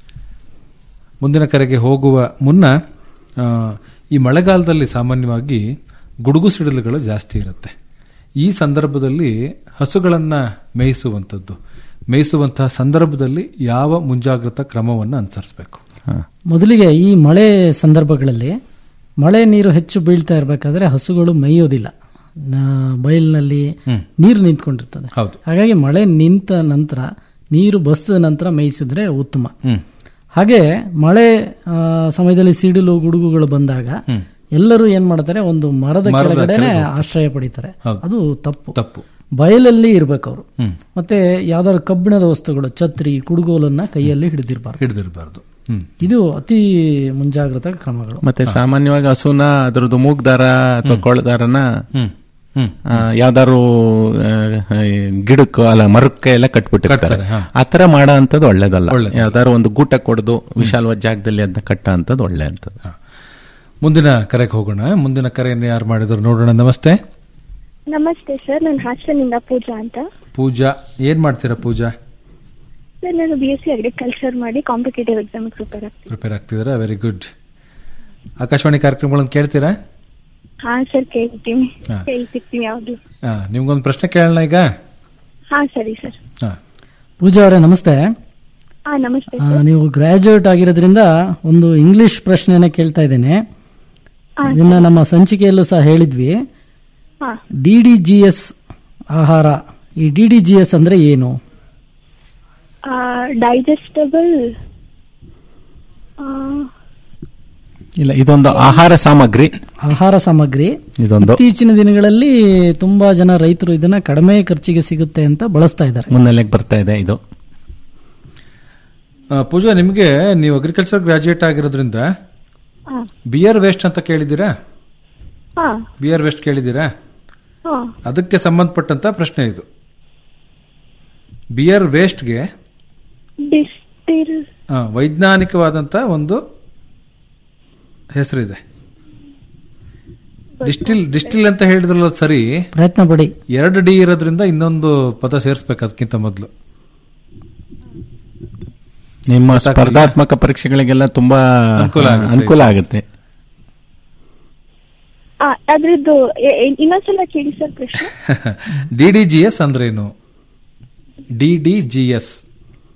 ಮುಂದಿನ ಕರೆಗೆ ಹೋಗುವ ಮುನ್ನ ಆ, ಈ ಮಳೆಗಾಲದಲ್ಲಿ ಸಾಮಾನ್ಯವಾಗಿ ಗುಡುಗು ಸಿಡಿಲುಗಳು ಜಾಸ್ತಿ ಇರುತ್ತೆ ಈ ಸಂದರ್ಭದಲ್ಲಿ ಹಸುಗಳನ್ನ ಮೇಯಿಸುವಂಥದ್ದು ಮೇಯಿಸುವಂತಹ ಸಂದರ್ಭದಲ್ಲಿ ಯಾವ ಮುಂಜಾಗ್ರತಾ ಕ್ರಮವನ್ನು ಅನುಸರಿಸಬೇಕು ಮೊದಲಿಗೆ ಈ ಮಳೆ ಸಂದರ್ಭಗಳಲ್ಲಿ ಮಳೆ ನೀರು ಹೆಚ್ಚು ಬೀಳ್ತಾ ಇರಬೇಕಾದ್ರೆ ಹಸುಗಳು ಮೇಯೋದಿಲ್ಲ ನ- ಬಯಲಿನಲ್ಲಿ ನೀರು ನಿಂತ್ಕೊಂಡಿರ್ತದೆ ಹೌದು. ಹಾಗಾಗಿ ಮಳೆ ನಿಂತ ನಂತರ ನೀರು ಬಸ್ದ ನಂತರ ಮೇಯಿಸಿದ್ರೆ ಉತ್ತಮ ಹ್ಮ್. ಹಾಗೆ ಮಳೆ ಆ, ಸಮಯದಲ್ಲಿ ಸಿಡಿಲು ಗುಡುಗುಗಳು ಬಂದಾಗ ಎಲ್ಲರೂ ಏನ್ ಮಾಡ್ತಾರೆ ಒಂದು ಮರದ ಮರದ ಕೆಳಗಡೆನೆ ಕೆಳಗೆ ಹೋಗ್ತಾರೆ. ಆಶ್ರಯ ಪಡಿತಾರೆ ಹೌದು. ಅದು ತಪ್ಪು ತಪ್ಪು ಬಯಲಲ್ಲಿ ಇರ್ಬೇಕು ಅವರು ಹ್ಮ್. ಮತ್ತೆ ಯಾವ್ದಾದ್ರು ಕಬ್ಬಿಣದ ವಸ್ತುಗಳು ಛತ್ರಿ ಕುಡುಗೋಲನ್ನ ಕೈಯಲ್ಲಿ ಹಿಡಿದಿರಬಾರ್ದು ಹಿಡಿದಿರಬಾರ್ದು ಇದು ಅತಿ ಮುಂಜಾಗ್ರತಾ ಕ್ರಮಗಳು ಮತ್ತೆ ಸಾಮಾನ್ಯವಾಗಿ ಹಸುನ ಅದರದ್ದು ಮೂಗ್ದಾರ ಅಥವಾ ಕೊಳದಾರನ ಹ್ಮ್. ಹ್ಮ್. ಆ, ಯಾವ್ದಾದ್ರು ಆ, ಗಿಡಕ್ಕೆ ಅಲ್ಲ ಮರಕ್ಕೆ ಎಲ್ಲ ಕಟ್ಬಿಟ್ಟಿರ್ತಾರೆ ಕಟ್ತಾರೆ, ಹಾ. ಆ ತರ ಮಾಡೋ ಅಂತದ್ದು ಒಳ್ಳೇದಲ್ಲ ಒಳ್ಳೇದಲ್ಲ. ಯಾವ್ದಾದ್ರು ಒಂದು ಗೂಟ ಕೊಡದು ವಿಶಾಲವಾದ ಜಾಗದಲ್ಲಿ ಅದನ್ನ ಕಟ್ಟ ಅಂತದ್ದು ಒಳ್ಳೆ ಅಂತದ್ದು ಮುಂದಿನ ಕರೆಗೆ ಹೋಗೋಣ ಮುಂದಿನ ಕರೆಯನ್ನು ಯಾರು ಮಾಡಿದ್ರು ನೋಡೋಣ ನಮಸ್ತೆ ನಮಸ್ತೆ ಸರ್ ನಾನು ಹಾಸನಿಂದ ಪೂಜಾ ಅಂತ ಪೂಜಾ ಏನ್ ಮಾಡ್ತೀರಾ ಪೂಜಾ ಸರ್ ನಾನು ಬಿ ಎಸ್ ಸಿ ಅಗ್ರಿಕಲ್ಚರ್ ಮಾಡಿ ಕಾಂಪಿಟೇಟಿವ್ ಎಕ್ಸಾಮ್ ಪ್ರಿಪೇರ್ ಆಗ್ತೀನಿ ಪ್ರಿಪೇರ್ ಆಗ್ತಿದ್ದೀರಾ ವೆರಿ ಗುಡ್ ಆಕಾಶವಾಣಿ ಕಾರ್ಯಕ್ರಮಗಳನ್ನು ಕೇಳ್ತೀರಾ ಹಾ ಸರ್ ಕೇಳ್ತೀನಿ ಹಾ. ಕೇಳ್ತಿರ್ತೀನಿ ಯಾವ್ದು ಆ, ನಿಮ್ಗೊಂದು ಪ್ರಶ್ನೆ ಕೇಳೋಣ ಈಗ ಹಾ ಸರಿ ಸರ್ ಆ, ಪೂಜಾ ಅವರೇ ನಮಸ್ತೆ ಹಾ ನಮಸ್ತೆ ಆ, ನೀವು ಗ್ರಾಜುಯೇಟ್ ಆಗಿರೋದ್ರಿಂದ ಒಂದು ಇಂಗ್ಲಿಷ್ ಪ್ರಶ್ನೆನ ಕೇಳ್ತಾ ಇದ್ದೇನೆ ಹಾ, ಇದನ್ನ ನಮ್ಮ ಸಂಚಿಕೆಯಲ್ಲೂ ಸಹ ಹೇಳಿದ್ವಿ ಹಾ ಡಿ ಡಿ ಜಿ ಎಸ್ ಆಹಾರ ಈ ಡಿ ಡಿ ಜಿ ಎಸ್ ಅಂದ್ರೆ ಏನು ಡೈಜೆಸ್ಟಬಲ್ ಇಲ್ಲ ಇದೊಂದು ಆಹಾರ ಸಾಮಗ್ರಿ ಆಹಾರ ಸಾಮಗ್ರಿ ಇದೊಂದು ಇತ್ತೀಚಿನ ದಿನಗಳಲ್ಲಿ ತುಂಬಾ ಜನ ರೈತರು ಇದನ್ನ ಕಡಿಮೆ ಖರ್ಚಿಗೆ ಸಿಗುತ್ತೆ ಅಂತ ಬಳಸ್ತಾ ಇದ್ದಾರೆ ಮುನ್ನೆಲೆಗೆ ಬರ್ತಾ ಇದೆ ಇದು ಆ, ಪೂಜಾ ನಿಮ್ಗೆ ನೀವು ಅಗ್ರಿಕಲ್ಚರ್ ಗ್ರಾಜುಯೇಟ್ ಆಗಿರೋದ್ರಿಂದ ಹಾ ಬಿಯರ್ ವೇಸ್ಟ್ ಅಂತ ಕೇಳಿದ್ದೀರಾ ಹಾ ಬಿಯರ್ ವೇಸ್ಟ್ ಕೇಳಿದ್ದೀರಾ ಹಾ ಅದಕ್ಕೆ ಸಂಬಂಧಪಟ್ಟಂತ ಪ್ರಶ್ನೆ ಇದು ಬಿಯರ್ ವೇಸ್ಟ್ಗೆ ಡಿಸ್ಟಿಲ್ ಆ, ವೈಜ್ಞಾನಿಕವಾದಂತ ಒಂದು ಹೆಸರಿದೆ ಡಿಸ್ಟಿಲ್ ಡಿಸ್ಟಿಲ್ ಅಂತ ಹೇಳಿದ್ರಲ್ಲ ಅದ್ ಸರಿ ಪ್ರಯತ್ನ ಪಡಿ ಎರಡು ಡಿ ಇರೋದ್ರಿಂದ ಇನ್ನೊಂದು ಪದ ಸೇರಿಸ್ಬೇಕು ಅದಕ್ಕಿಂತ ಮೊದಲು ನಿಮ್ಮ ಸ್ಪರ್ಧಾತ್ಮಕ ಪರೀಕ್ಷೆಗಳಿಗೆಲ್ಲ ತುಂಬಾ ಅನುಕೂಲ ಆಗುತ್ತೆ. ಅನುಕೂಲ ಆಗುತ್ತೆ ಆ, ಅದ್ರದ್ದು ಎ- ಎ- ಇನ್ನೊಂದ್ಸಲ ಕೇಳಿ ಸರ್ ಪ್ರಶ್ನೆ ಡಿ ಡಿ ಜಿ ಎಸ್ ಅಂದ್ರೇನು ಡಿ ಡಿ ಜಿ ಎಸ್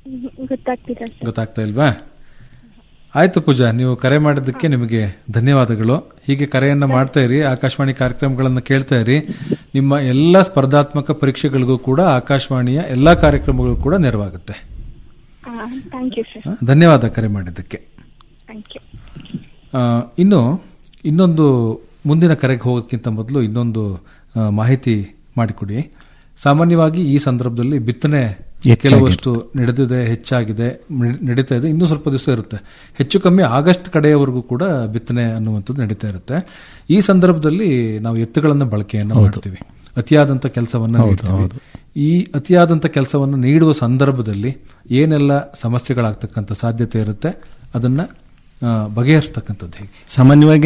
ಹ್ಮ್, ಗೊತ್ತಾಗ್ತಿಲ್ಲ ಸರ್ ಗೊತ್ತಾಗ್ತಾ ಇಲ್ವಾ ಆಯ್ತು ಪೂಜಾ ನೀವು ಕರೆ ಮಾಡಿದ್ದಕ್ಕೆ ನಿಮಗೆ ಧನ್ಯವಾದಗಳು ಹೀಗೆ ಕರೆಯನ್ನ ಮಾಡ್ತಾ ಇರಿ ಆಕಾಶವಾಣಿ ಕಾರ್ಯಕ್ರಮಗಳನ್ನು ಕೇಳ್ತಾ ಇರಿ ನಿಮ್ಮ ಎಲ್ಲ ಸ್ಪರ್ಧಾತ್ಮಕ ಪರೀಕ್ಷೆಗಳಿಗೂ ಕೂಡ ಆಕಾಶವಾಣಿಯ ಎಲ್ಲಾ ಕಾರ್ಯಕ್ರಮಗಳು ಕೂಡ ನೆರವಾಗುತ್ತೆ ಥ್ಯಾಂಕ್ ಯು ಸರ್ ಧನ್ಯವಾದ ಕರೆ ಮಾಡಿದ್ದಕ್ಕೆ ಥ್ಯಾಂಕ್ ಯು ಆ, ಇನ್ನು ಇನ್ನೊಂದು ಮುಂದಿನ ಕರೆಗೆ ಹೋಗೋಕ್ಕಿಂತ ಮೊದಲು ಇನ್ನೊಂದು ಆ, ಮಾಹಿತಿ ಮಾಡಿಕೊಡಿ ಸಾಮಾನ್ಯವಾಗಿ ಈ ಸಂದರ್ಭದಲ್ಲಿ ಬಿತ್ತನೆ ಹೆಚ್ಚಾಗಿರುತ್ತೆ. ಕೆಲವಷ್ಟು ನಡೆದಿದೆ ಹೆಚ್ಚಾಗಿದೆ ನೆ- ನಡೀತಾ ಇದೆ ಇನ್ನೂ ಸ್ವಲ್ಪ ದಿವಸ ಇರುತ್ತೆ ಹೆಚ್ಚು ಕಮ್ಮಿ ಆಗಸ್ಟ್ ಕಡೆಯವರೆಗೂ ಕೂಡ ಬಿತ್ತನೆ ಅನ್ನುವಂಥದ್ದು ನಡೀತಾ ಇರುತ್ತೆ ಈ ಸಂದರ್ಭದಲ್ಲಿ ನಾವು ಎತ್ತುಗಳನ್ನ ಬಳಕೆಯನ್ನು ಮಾಡ್ತೀವಿ ಅತಿಯಾದಂತ ಕೆಲಸವನ್ನ ಹೌದು, ನೀಡ್ತೀವಿ ಹೌದು. ಈ ಅತಿಯಾದಂತ ಕೆಲಸವನ್ನು ನೀಡುವ ಸಂದರ್ಭದಲ್ಲಿ ಏನೆಲ್ಲ ಸಮಸ್ಯೆಗಳಾಗ್ತಕ್ಕಂಥ ಸಾಧ್ಯತೆ ಇರುತ್ತೆ ಅದನ್ನ ಆ, ಬಗೆಹರಿಸ್ತಕ್ಕಂಥದ್ದು ಹೇಗೆ ಸಾಮಾನ್ಯವಾಗಿ